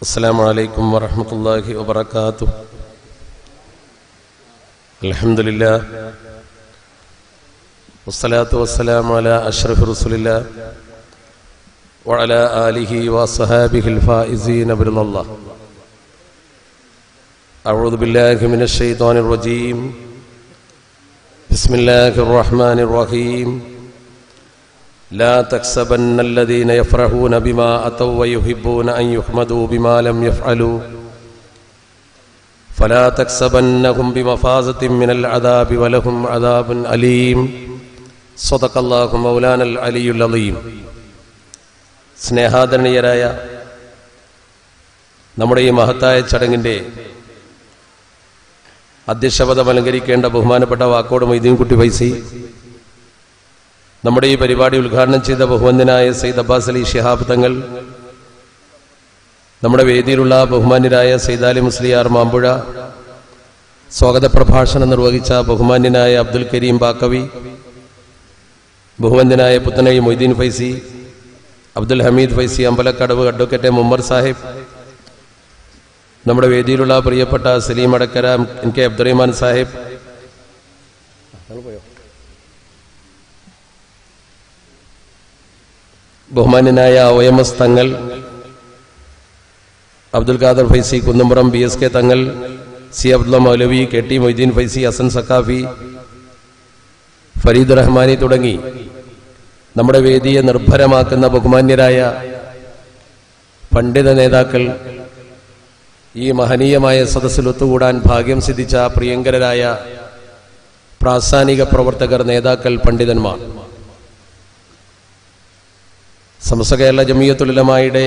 السلام عليكم ورحمة الله وبركاته الحمد لله والصلاة والسلام على أشرف رسول الله وعلى آله وصحابه الفائزين برضا الله أعوذ بالله من الشيطان الرجيم بسم الله الرحمن الرحيم لا تحسبن الذين يفرحون بما أتوا ويحبون أن يحمدوا بما لم يفعلوا فلا تحسبنهم بمفازة من العذاب ولهم عذاب أليم صدق الله مولانا العلي العظيم സ്നേഹാദരണീയരായ നമ്മുടെ ഈ മഹത്തായ ചടങ്ങിൻ്റെ അധ്യക്ഷപദം അലങ്കരിക്കേണ്ട ബഹുമാനപ്പെട്ട വാക്കോട് മൊയ്തീൻകുട്ടി വൈസി നമ്മുടെ ഈ പരിപാടി ഉദ്ഘാടനം ചെയ്ത ബഹുവന്ദനായ സയ്യിദ് അബ്ബാസ് അലി ഷിഹാബ് തങ്ങൾ നമ്മുടെ വേദിയിലുള്ള ബഹുമാന്യരായ സൈദാലി മുസ്ലിയാർ മാമ്പുഴ സ്വാഗത പ്രഭാഷണം നിർവഹിച്ച ബഹുമാന്യനായ അബ്ദുൽ കരീം ബാക്കവി ബഹുവന്ദനായ പുത്തനൈ മൊയ്തീൻ ഫൈസി അബ്ദുൽ ഹമീദ് ഫൈസി അമ്പലക്കടവ് അഡ്വക്കേറ്റ് മുമ്മർ സാഹിബ് നമ്മുടെ വേദിയിലുള്ള പ്രിയപ്പെട്ട സലീം അടക്കര എൻ കെ അബ്ദുറഹ്മാൻ സാഹിബ് ബഹുമാന്യനായ O M S Thangal Abdul Khader Faizy Kunnampuram B S K Thangal C Abdulla Moulavi K T Moideen Faizy Hassan Saqafi Fareed Rahmani തുടങ്ങി നമ്മുടെ വേദിയെ നിർഭരമാക്കുന്ന ബഹുമാന്യരായ പണ്ഡിത നേതാക്കൾ ഈ മഹനീയമായ സദസ്സിൽ ഒത്തുകൂടാൻ ഭാഗ്യം സിദ്ധിച്ച പ്രിയങ്കരായ പ്രാസ്ഥാനിക പ്രവർത്തകർ നേതാക്കൾ പണ്ഡിതന്മാർ സമസ്ത കേരള ജമീയത്തുലമായുടെ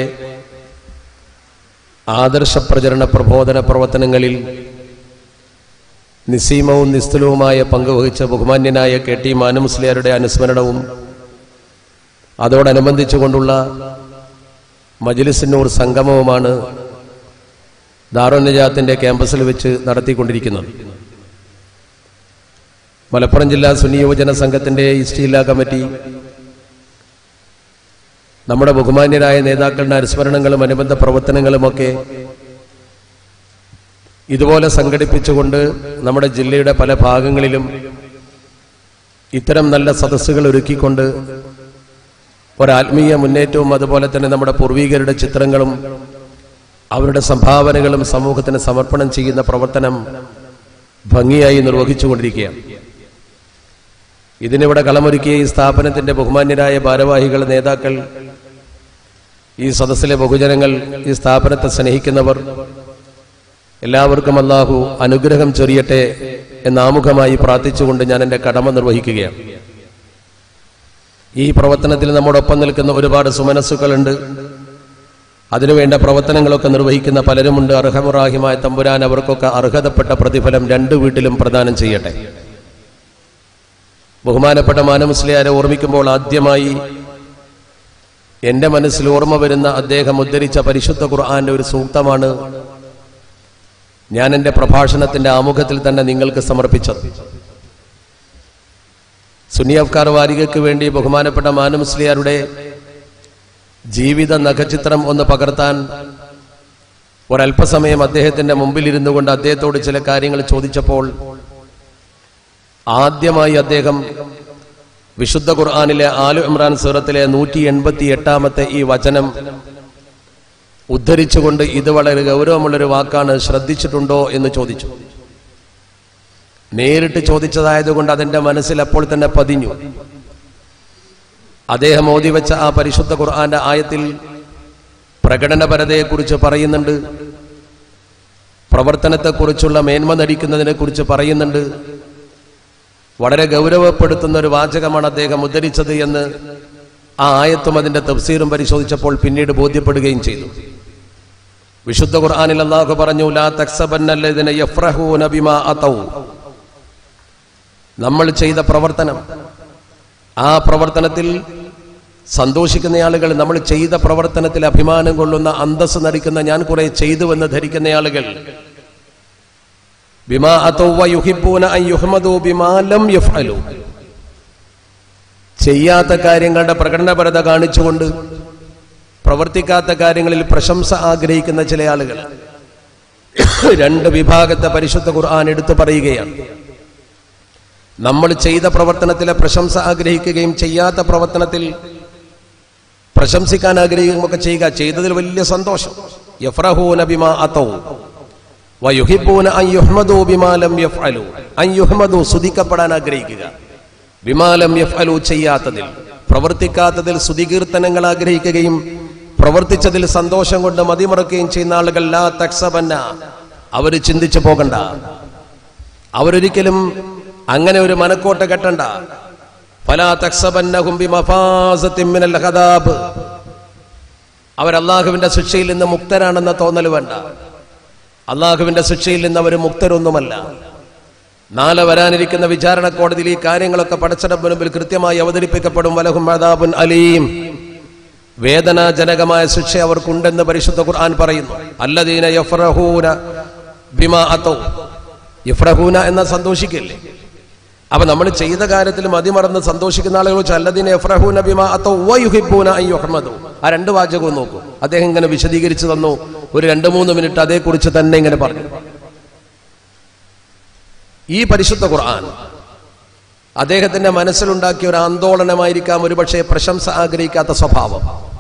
ആദർശ പ്രചരണ പ്രബോധന പ്രവർത്തനങ്ങളിൽ നിസീമവും നിസ്തുലവുമായ പങ്കുവഹിച്ച ബഹുമാന്യനായ കെ ടി മാനുമുസ്ലിയാരുടെ അനുസ്മരണവും അതോടനുബന്ധിച്ചുകൊണ്ടുള്ള മജ്ലിസിന്നൂർ സംഗമവുമാണ് ദാറുന്നജാത്തിന്റെ ക്യാമ്പസിൽ വെച്ച് നടത്തിക്കൊണ്ടിരിക്കുന്നത് മലപ്പുറം ജില്ലാ സുന്നി യുവജന സംഘത്തിന്റെ ഈസ്റ്റ് ജില്ലാ കമ്മിറ്റി നമ്മുടെ ബഹുമാന്യരായ നേതാക്കളുടെ അനുസ്മരണങ്ങളും അനുബന്ധ പ്രവർത്തനങ്ങളുമൊക്കെ ഇതുപോലെ സംഘടിപ്പിച്ചുകൊണ്ട് നമ്മുടെ ജില്ലയുടെ പല ഭാഗങ്ങളിലും ഇത്തരം നല്ല സദസ്സുകൾ ഒരുക്കിക്കൊണ്ട് ഒരാത്മീയ മുന്നേറ്റവും അതുപോലെ തന്നെ നമ്മുടെ പൂർവീകരുടെ ചിത്രങ്ങളും അവരുടെ സംഭാവനകളും സമൂഹത്തിന് സമർപ്പണം ചെയ്യുന്ന പ്രവർത്തനം ഭംഗിയായി നിർവഹിച്ചുകൊണ്ടിരിക്കുകയാണ് ഇതിനിവിടെ കളമൊരുക്കിയ ഈ സ്ഥാപനത്തിന്റെ ബഹുമാന്യരായ ഭാരവാഹികൾ നേതാക്കൾ ഈ സദസ്സിലെ ബഹുജനങ്ങൾ ഈ സ്ഥാപനത്തെ സ്നേഹിക്കുന്നവർ എല്ലാവർക്കും അള്ളാഹു അനുഗ്രഹം ചൊരിയട്ടെ എന്നാമുഖമായി പ്രാർത്ഥിച്ചുകൊണ്ട് ഞാൻ എൻ്റെ കടമ നിർവഹിക്കുകയാണ് ഈ പ്രവർത്തനത്തിൽ നമ്മോടൊപ്പം നിൽക്കുന്ന ഒരുപാട് സുമനസ്സുകളുണ്ട് അതിനുവേണ്ട പ്രവർത്തനങ്ങളൊക്കെ നിർവഹിക്കുന്ന പലരുമുണ്ട് അർഹമുറാഹിമായ തമ്പുരാൻ അവർക്കൊക്കെ അർഹതപ്പെട്ട പ്രതിഫലം രണ്ടു വീട്ടിലും പ്രദാനം ചെയ്യട്ടെ ബഹുമാനപ്പെട്ട മാനമുസ്ലിയാരെ ഓർമ്മിക്കുമ്പോൾ ആദ്യമായി എന്റെ മനസ്സിൽ ഓർമ്മ വരുന്ന അദ്ദേഹം ഉദ്ധരിച്ച പരിശുദ്ധ ഖുർആന്റെ ഒരു സൂക്തമാണ് ഞാൻ എന്റെ പ്രഭാഷണത്തിന്റെ ആമുഖത്തിൽ തന്നെ നിങ്ങൾക്ക് സമർപ്പിച്ചത് സുന്നി അഫ്കാർ വാരികയ്ക്ക് വേണ്ടി ബഹുമാനപ്പെട്ട മാനമുസ്ലിയാരുടെ ജീവിത നഖചിത്രം ഒന്ന് പകർത്താൻ ഒരല്പസമയം അദ്ദേഹത്തിന്റെ മുമ്പിലിരുന്നു കൊണ്ട് അദ്ദേഹത്തോട് ചില കാര്യങ്ങൾ ചോദിച്ചപ്പോൾ ആദ്യമായി അദ്ദേഹം വിശുദ്ധ ഖുർആാനിലെ ആലു ഇമ്രാൻ സൂറത്തിലെ നൂറ്റി എൺപത്തി എട്ടാമത്തെ ഈ വചനം ഉദ്ധരിച്ചുകൊണ്ട് ഇത് വളരെ ഗൗരവമുള്ളൊരു വാക്കാണ് ശ്രദ്ധിച്ചിട്ടുണ്ടോ എന്ന് ചോദിച്ചു നേരിട്ട് ചോദിച്ചതായതുകൊണ്ട് അതെന്റെ മനസ്സിൽ അപ്പോൾ തന്നെ പതിഞ്ഞു അദ്ദേഹം ഓതി വെച്ച ആ പരിശുദ്ധ ഖുർആന്റെ ആയത്തിൽ പ്രകടനപരതയെക്കുറിച്ച് പറയുന്നുണ്ട് പ്രവർത്തനത്തെക്കുറിച്ചുള്ള മേന്മ നടിക്കുന്നതിനെ കുറിച്ച് പറയുന്നുണ്ട് വളരെ ഗൗരവപ്പെടുത്തുന്ന ഒരു വാചകമാണ് അദ്ദേഹം ഉദ്ധരിച്ചത് എന്ന് ആ ആയത്തും അതിന്റെ തഫ്സീറും പരിശോധിച്ചപ്പോൾ പിന്നീട് ബോധ്യപ്പെടുകയും ചെയ്തു വിശുദ്ധ ഖുർആനിൽ അള്ളാഹു പറഞ്ഞു ലാ തക്സബന്നല്ലദിന യഫ്റഹൂന ബിമാ അതൗ നമ്മൾ ചെയ്ത പ്രവർത്തനം ആ പ്രവർത്തനത്തിൽ സന്തോഷിക്കുന്ന ആളുകൾ നമ്മൾ ചെയ്ത പ്രവർത്തനത്തിൽ അഭിമാനം കൊള്ളുന്ന അന്തസ് നടിക്കുന്ന ഞാൻ കുറെ ചെയ്തുവെന്ന് ധരിക്കുന്ന ആളുകൾ ബിമാ അതൗവ യുഹിബ്ബൂന അൻ യുഹ്മദു ബിമാ ലം യഫ്അലു ചെയ്യാത്ത കാര്യങ്ങളുടെ പ്രകടനപരത കാണിച്ചുകൊണ്ട് പ്രവർത്തിക്കാത്ത കാര്യങ്ങളിൽ പ്രശംസ ആഗ്രഹിക്കുന്ന ചില ആളുകൾ രണ്ട് വിഭാഗത്തെ പരിശുദ്ധ ഖുർആൻ എടുത്തു പറയുകയാണ് നമ്മൾ ചെയ്ത പ്രവർത്തനത്തിലെ പ്രശംസ ആഗ്രഹിക്കുകയും ചെയ്യാത്ത പ്രവർത്തനത്തിൽ പ്രശംസിക്കാൻ ആഗ്രഹിക്കുകയൊക്കെ ചെയ്യുക ചെയ്തതിൽ വലിയ സന്തോഷം യഫ്രഹൂന ബിമാ അതൗ വയുഹിബൂന അൻ യുഹ്മദു ബിമാ ലം യഫ്അലു അൻ യുഹ്മദു സ്തുതിക്കപ്പെടാൻ ആഗ്രഹിക്കുക ബിമാലം യഫ്അലു ചെയ്യാത്തതിൽ പ്രവർത്തിക്കാത്തതിൽ സ്തുതികീർത്തനങ്ങൾ ആഗ്രഹിക്കുകയും പ്രവർത്തിച്ചതിൽ സന്തോഷം കൊണ്ട് മതിമറക്കുകയും ചെയ്യുന്ന ആളുകൾ ലാ തക്സബന്ന അവര് ചിന്തിച്ചു പോകണ്ട അവരൊരിക്കലും അങ്ങനെ ഒരു മനക്കോട്ട കെട്ടണ്ട ഫലാ തക്സബന്നഹും ബിമഫാസത്തിൻ മിനൽ ഹദാബ് അവർ അള്ളാഹുവിന്റെ ശിക്ഷയിൽ നിന്ന് മുക്തരാണെന്ന തോന്നൽ വേണ്ട അള്ളാഹുവിന്റെ ശിക്ഷയിൽ നിന്ന് അവർ മുക്തരൊന്നുമല്ല നാളെ വരാനിരിക്കുന്ന വിചാരണ കോടതിയിൽ ഈ കാര്യങ്ങളൊക്കെ പടച്ചടപ്പ് മുൻപിൽ കൃത്യമായി അവതരിപ്പിക്കപ്പെടും വലഹും അദാബുൻ അലീം വേദനാജനകമായ ശിക്ഷ അവർക്കുണ്ടെന്ന് പരിശുദ്ധ ഖുർആൻ പറയുന്നു അല്ലദീന യഫ്രഹൂന ബിമാ അതൗ യഫ്രഹൂന എന്ന സന്തോഷിക്കില്ലേ അപ്പൊ നമ്മൾ ചെയ്ത കാര്യത്തിൽ മതിമറന്ന് സന്തോഷിക്കുന്ന ആളുകൾ വെച്ചാൽ അല്ലദീന യഫ്രഹൂന ബിമാ അതൗ വയുഹിബ്ബൂന അൻ യുഹ്മദു ആ രണ്ട് വാചകവും നോക്കൂ അദ്ദേഹം ഇങ്ങനെ വിശദീകരിച്ചു തന്നു ഒരു രണ്ട് മൂന്ന് മിനിറ്റ് അതേക്കുറിച്ച് തന്നെ ഇങ്ങനെ പറഞ്ഞു ഈ പരിശുദ്ധ ഖുർആൻ അദ്ദേഹത്തിന്റെ മനസ്സിലുണ്ടാക്കിയ ഒരു ആന്തോളനമായിരിക്കാം ഒരുപക്ഷെ പ്രശംസ ആഗ്രഹിക്കാത്ത സ്വഭാവം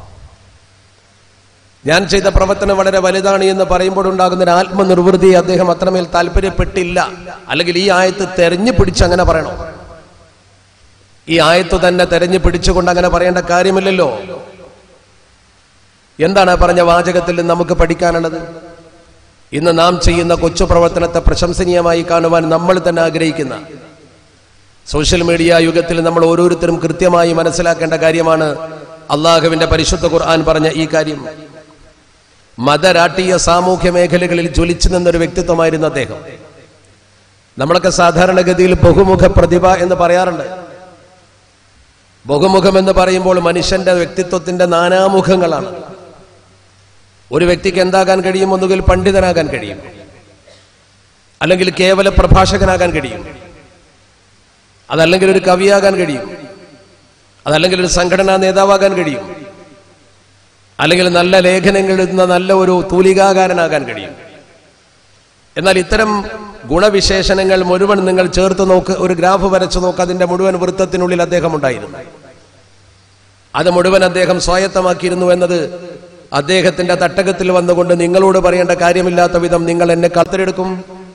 ഞാൻ ചെയ്ത പ്രവർത്തനം വളരെ വലുതാണ് എന്ന് പറയുമ്പോഴുണ്ടാകുന്ന ഒരു ആത്മനിർവൃതി അദ്ദേഹം അത്രമേൽ താല്പര്യപ്പെട്ടില്ല അല്ലെങ്കിൽ ഈ ആയത്ത് തെരഞ്ഞു പിടിച്ച് അങ്ങനെ പറയണോ ഈ ആയത്ത് തന്നെ തെരഞ്ഞു പിടിച്ചുകൊണ്ട് അങ്ങനെ പറയേണ്ട കാര്യമില്ലല്ലോ എന്താണ് ആ പറഞ്ഞ വാചകത്തിൽ നിന്ന് നമുക്ക് പഠിക്കാനുള്ളത് ഇന്ന് നാം ചെയ്യുന്ന കൊച്ചു പ്രവർത്തനത്തെ പ്രശംസനീയമായി കാണുവാൻ നമ്മൾ തന്നെ ആഗ്രഹിക്കുന്ന സോഷ്യൽ മീഡിയ യുഗത്തിൽ നമ്മൾ ഓരോരുത്തരും കൃത്യമായി മനസ്സിലാക്കേണ്ട കാര്യമാണ് അള്ളാഹുവിന്റെ പരിശുദ്ധ ഖുർആൻ പറഞ്ഞ ഈ കാര്യം മതരാഷ്ട്രീയ സാമൂഹ്യ മേഖലകളിൽ ജ്വലിച്ചു നിന്നൊരു വ്യക്തിത്വമായിരുന്നു അദ്ദേഹം നമ്മളൊക്കെ സാധാരണഗതിയിൽ ബഹുമുഖ പ്രതിഭ എന്ന് പറയാറുണ്ട് ബഹുമുഖം എന്ന് പറയുമ്പോൾ മനുഷ്യന്റെ വ്യക്തിത്വത്തിന്റെ നാനാമുഖങ്ങളാണ് ഒരു വ്യക്തിക്ക് എന്താകാൻ കഴിയും ഒന്നുകിൽ പണ്ഡിതനാകാൻ കഴിയും അല്ലെങ്കിൽ കേവല പ്രഭാഷകനാകാൻ കഴിയും അതല്ലെങ്കിൽ ഒരു കവിയാകാൻ കഴിയും അതല്ലെങ്കിൽ ഒരു സംഘടനാ നേതാവാകാൻ കഴിയും അല്ലെങ്കിൽ നല്ല ലേഖനങ്ങൾ എഴുതുന്ന നല്ല ഒരു തൂലികാകാരനാകാൻ കഴിയും എന്നാൽ ഇത്തരം ഗുണവിശേഷണങ്ങൾ മുഴുവൻ നിങ്ങൾ ചേർത്ത് നോക്ക് ഒരു ഗ്രാഫ് വരച്ചു നോക്ക് അതിന്റെ മുഴുവൻ വൃത്തത്തിനുള്ളിൽ അദ്ദേഹം ഉണ്ടായിരുന്നു അത് മുഴുവൻ അദ്ദേഹം സ്വായത്തമാക്കിയിരുന്നു എന്നത് അദ്ദേഹത്തിന്റെ തട്ടകത്തിൽ വന്നുകൊണ്ട് നിങ്ങളോട് പറയേണ്ട കാര്യമില്ലാത്ത വിധം നിങ്ങൾ എന്നെ കത്തെടുക്കും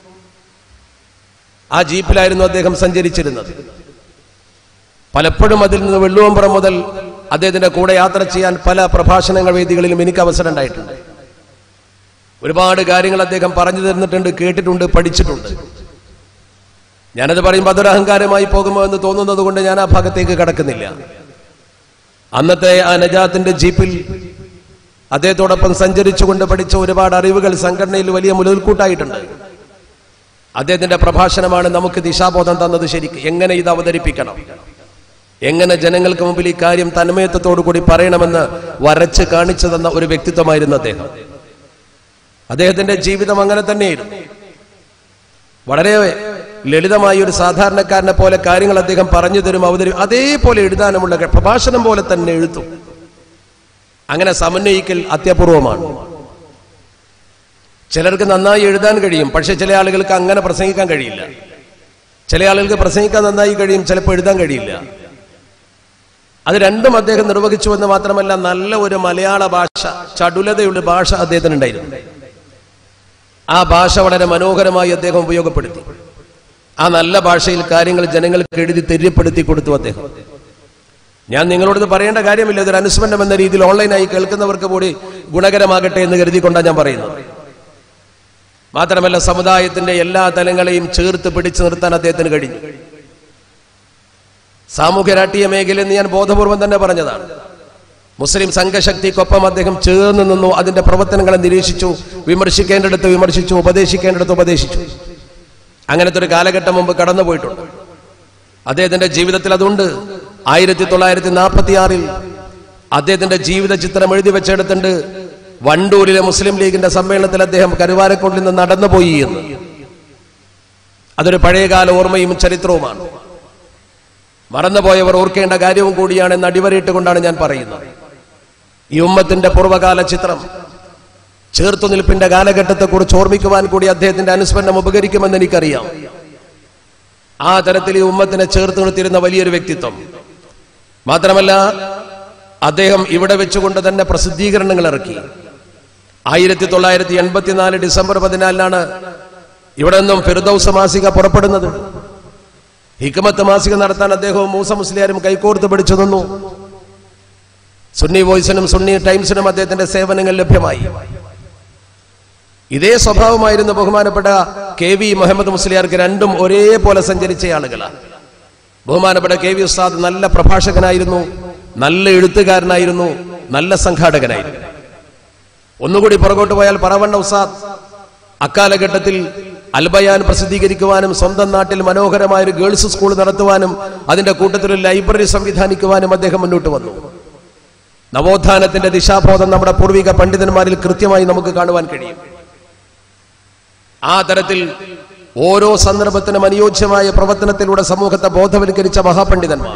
ആ ജീപ്പിലായിരുന്നു അദ്ദേഹം സഞ്ചരിച്ചിരുന്നത് പലപ്പോഴും അതിൽ നിന്ന് വെള്ളുവമ്പുറം മുതൽ അദ്ദേഹത്തിന്റെ കൂടെ യാത്ര ചെയ്യാൻ പല പ്രഭാഷണങ്ങൾ വേദികളിലും എനിക്ക് അവസരം ഉണ്ടായിട്ടുണ്ട് ഒരുപാട് കാര്യങ്ങൾ അദ്ദേഹം പറഞ്ഞു തന്നിട്ടുണ്ട് കേട്ടിട്ടുണ്ട് പഠിച്ചിട്ടുണ്ട് ഞാനത് പറയുമ്പോൾ അതൊരു അഹങ്കാരമായി പോകുമോ എന്ന് തോന്നുന്നത് കൊണ്ട് ഞാൻ ആ ഭാഗത്തേക്ക് കടക്കുന്നില്ല അന്നത്തെ ആ നജാത്തിന്റെ ജീപ്പിൽ അദ്ദേഹത്തോടൊപ്പം സഞ്ചരിച്ചുകൊണ്ട് പഠിച്ച ഒരുപാട് അറിവുകൾ സംഘടനയിൽ വലിയ മുതൽക്കൂട്ടായിട്ടുണ്ട് അദ്ദേഹത്തിന്റെ പ്രഭാഷണമാണ് നമുക്ക് ദിശാബോധം തന്നത് ശരിക്ക് എങ്ങനെ ഇത് അവതരിപ്പിക്കണം എങ്ങനെ ജനങ്ങൾക്ക് മുമ്പിൽ ഈ കാര്യം തന്മയത്വത്തോടു കൂടി പറയണമെന്ന് വരച്ച് കാണിച്ചു തന്ന ഒരു വ്യക്തിത്വമായിരുന്നു അദ്ദേഹം അദ്ദേഹത്തിന്റെ ജീവിതം അങ്ങനെ തന്നെയായിരുന്നു വളരെ ലളിതമായ ഒരു സാധാരണക്കാരനെ പോലെ കാര്യങ്ങൾ അദ്ദേഹം പറഞ്ഞു തരും അവതരി അതേപോലെ എഴുതാനുമുള്ള കഴി- പ്രഭാഷണം പോലെ തന്നെ എഴുത്തും അങ്ങനെ സമന്വയിക്കൽ അത്യപൂർവമാണ് ചിലർക്ക് നന്നായി എഴുതാൻ കഴിയും പക്ഷെ ചില ആളുകൾക്ക് അങ്ങനെ പ്രസംഗിക്കാൻ കഴിയില്ല ചില ആളുകൾക്ക് പ്രസംഗിക്കാൻ നന്നായി കഴിയും ചിലപ്പോൾ എഴുതാൻ കഴിയില്ല അത് രണ്ടും അദ്ദേഹം നിർവഹിച്ചു എന്ന് മാത്രമല്ല നല്ല ഒരു മലയാള ഭാഷ ചടുലതയുള്ള ഭാഷ അദ്ദേഹത്തിന് ഉണ്ടായിരുന്നു ആ ഭാഷ വളരെ മനോഹരമായി അദ്ദേഹം ഉപയോഗപ്പെടുത്തി ആ നല്ല ഭാഷയിൽ കാര്യങ്ങൾ ജനങ്ങൾക്ക് എഴുതി തെര്യപ്പെടുത്തി കൊടുത്തു അദ്ദേഹം ഞാൻ നിങ്ങളോട് ഇത് പറയേണ്ട കാര്യമില്ല ഇതൊരു അനുസ്മരണം എന്ന രീതിയിൽ ഓൺലൈനായി കേൾക്കുന്നവർക്ക് കൂടി ഗുണകരമാകട്ടെ എന്ന് കരുതിക്കൊണ്ടാണ് ഞാൻ പറയുന്നത് മാത്രമല്ല സമുദായത്തിന്റെ എല്ലാ തലങ്ങളെയും ചേർത്ത് പിടിച്ചു നിർത്താൻ അദ്ദേഹത്തിന് കഴിഞ്ഞു സാമൂഹ്യ രാഷ്ട്രീയ മേഖലയിൽ നിന്ന് ഞാൻ ബോധപൂർവം തന്നെ പറഞ്ഞതാണ് മുസ്ലിം സംഘശക്തിക്കൊപ്പം അദ്ദേഹം ചേർന്ന് നിന്നു അതിന്റെ പ്രവർത്തനങ്ങളെ നിരീക്ഷിച്ചു വിമർശിക്കേണ്ടിടത്ത് വിമർശിച്ചു ഉപദേശിക്കേണ്ടിടത്ത് ഉപദേശിച്ചു അങ്ങനത്തെ ഒരു കാലഘട്ടം മുമ്പ് കടന്നുപോയിട്ടുണ്ട് അദ്ദേഹത്തിന്റെ ജീവിതത്തിൽ അതുണ്ട് ആയിരത്തി തൊള്ളായിരത്തി നാൽപ്പത്തി ആറിൽ അദ്ദേഹത്തിന്റെ ജീവിത ചിത്രം എഴുതി വെച്ചെടുത്തുണ്ട് വണ്ടൂരിലെ മുസ്ലിം ലീഗിന്റെ സമ്മേളനത്തിൽ അദ്ദേഹം കരുവാരക്കൊണ്ടിൽ നിന്ന് നടന്നുപോയി എന്ന് അതൊരു പഴയകാല ഓർമ്മയും ചരിത്രവുമാണ് മറന്നുപോയവർ ഓർക്കേണ്ട കാര്യവും കൂടിയാണ് എന്ന് അടിവരയിട്ട് കൊണ്ടാണ് ഞാൻ പറയുന്നത് ഈ ഉമ്മത്തിന്റെ പൂർവ്വകാല ചിത്രം ചേർത്തുനിൽപ്പിന്റെ കാലഘട്ടത്തെക്കുറിച്ച് ഓർമ്മിക്കുവാൻ കൂടി അദ്ദേഹത്തിന്റെ അനുസ്മരണം ഉപകരിക്കുമെന്ന് എനിക്കറിയാം ആ തരത്തിൽ ഈ ഉമ്മത്തിനെ ചേർത്ത് നിർത്തിയിരുന്ന വലിയൊരു വ്യക്തിത്വം മാത്രമല്ല അദ്ദേഹം ഇവിടെ വെച്ചുകൊണ്ട് തന്നെ പ്രസിദ്ധീകരണങ്ങൾ ഇറക്കി ആയിരത്തി തൊള്ളായിരത്തി എൺപത്തിനാല് ഡിസംബർ പതിനാലിനാണ് ഇവിടെ നിന്നും ഫിർദൌസ് മാസിക പുറപ്പെടുന്നത് ഹിക്മത്ത് മാസിക നടത്താൻ അദ്ദേഹവും മൂസ മുസ്ലിയാരും കൈകോർത്ത് പിടിച്ചു നിന്നു സുന്നി വോയിസിനും സുന്നി ടൈംസിനും അദ്ദേഹത്തിന്റെ സേവനങ്ങൾ ലഭ്യമായി ഇതേ സ്വഭാവമായിരുന്നു ബഹുമാനപ്പെട്ട കെ വി മുഹമ്മദ് മുസ്ലിയാർക്ക് രണ്ടും ഒരേപോലെ സഞ്ചരിച്ച ആളുകളാണ് ബഹുമാനപ്പെട്ട കെ വി ഉസ്താദ് നല്ല പ്രഭാഷകനായിരുന്നു നല്ല എഴുത്തുകാരനായിരുന്നു നല്ല സംഘാടകനായിരുന്നു ഒന്നുകൂടി പുറകോട്ട് പോയാൽ പറവണ്ണ ഉസ്താദ് അക്കാലഘട്ടത്തിൽ അൽബയാൻ പ്രസിദ്ധീകരിക്കുവാനും സ്വന്തം നാട്ടിൽ മനോഹരമായ ഒരു ഗേൾസ് സ്കൂൾ നടത്തുവാനും അതിന്റെ കൂട്ടത്തിൽ ഒരു ലൈബ്രറി സംവിധാനിക്കുവാനും അദ്ദേഹം മുന്നോട്ട് വന്നു നവോത്ഥാനത്തിന്റെ ദിശാബോധം നമ്മുടെ പൂർവിക പണ്ഡിതന്മാരിൽ കൃത്യമായി നമുക്ക് കാണുവാൻ കഴിയും ആ തരത്തിൽ ഓരോ സന്ദർഭത്തിനും അനുയോജ്യമായ പ്രവർത്തനത്തിലൂടെ സമൂഹത്തെ ബോധവൽക്കരിച്ച മഹാപണ്ഡിതന്മാർ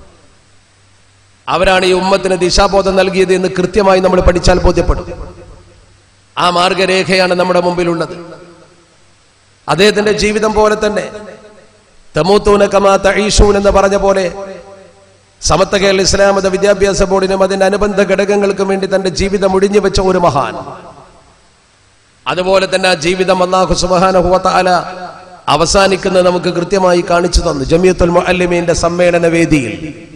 അവരാണ് ഈ ഉമ്മത്തിന് ദിശാബോധം നൽകിയത് എന്ന് കൃത്യമായി നമ്മൾ പഠിച്ചാൽ ബോധ്യപ്പെടും ആ മാർഗരേഖയാണ് നമ്മുടെ മുമ്പിലുള്ളത് അദ്ദേഹത്തിന്റെ ജീവിതം പോലെ തന്നെ തമൂത്തൂന കമാ തഈഷൂൻ എന്ന് പറഞ്ഞ പോലെ സമത്വ കേരള ഇസ്ലാം മത വിദ്യാഭ്യാസ ബോർഡിനും അതിന്റെ അനുബന്ധ ഘടകങ്ങൾക്കും വേണ്ടി തന്റെ ജീവിതം ഒഴിഞ്ഞു വെച്ച ഒരു മഹാൻ അതുപോലെ തന്നെ ആ ജീവിതം അള്ളാഹു സുബാനഹുവല അവസാനിക്കുന്നത് നമുക്ക് കൃത്യമായി കാണിച്ചു തന്നു ജമിയത്തുൽ മുഅല്ലിമീന്റെ സമ്മേളന വേദിയിൽ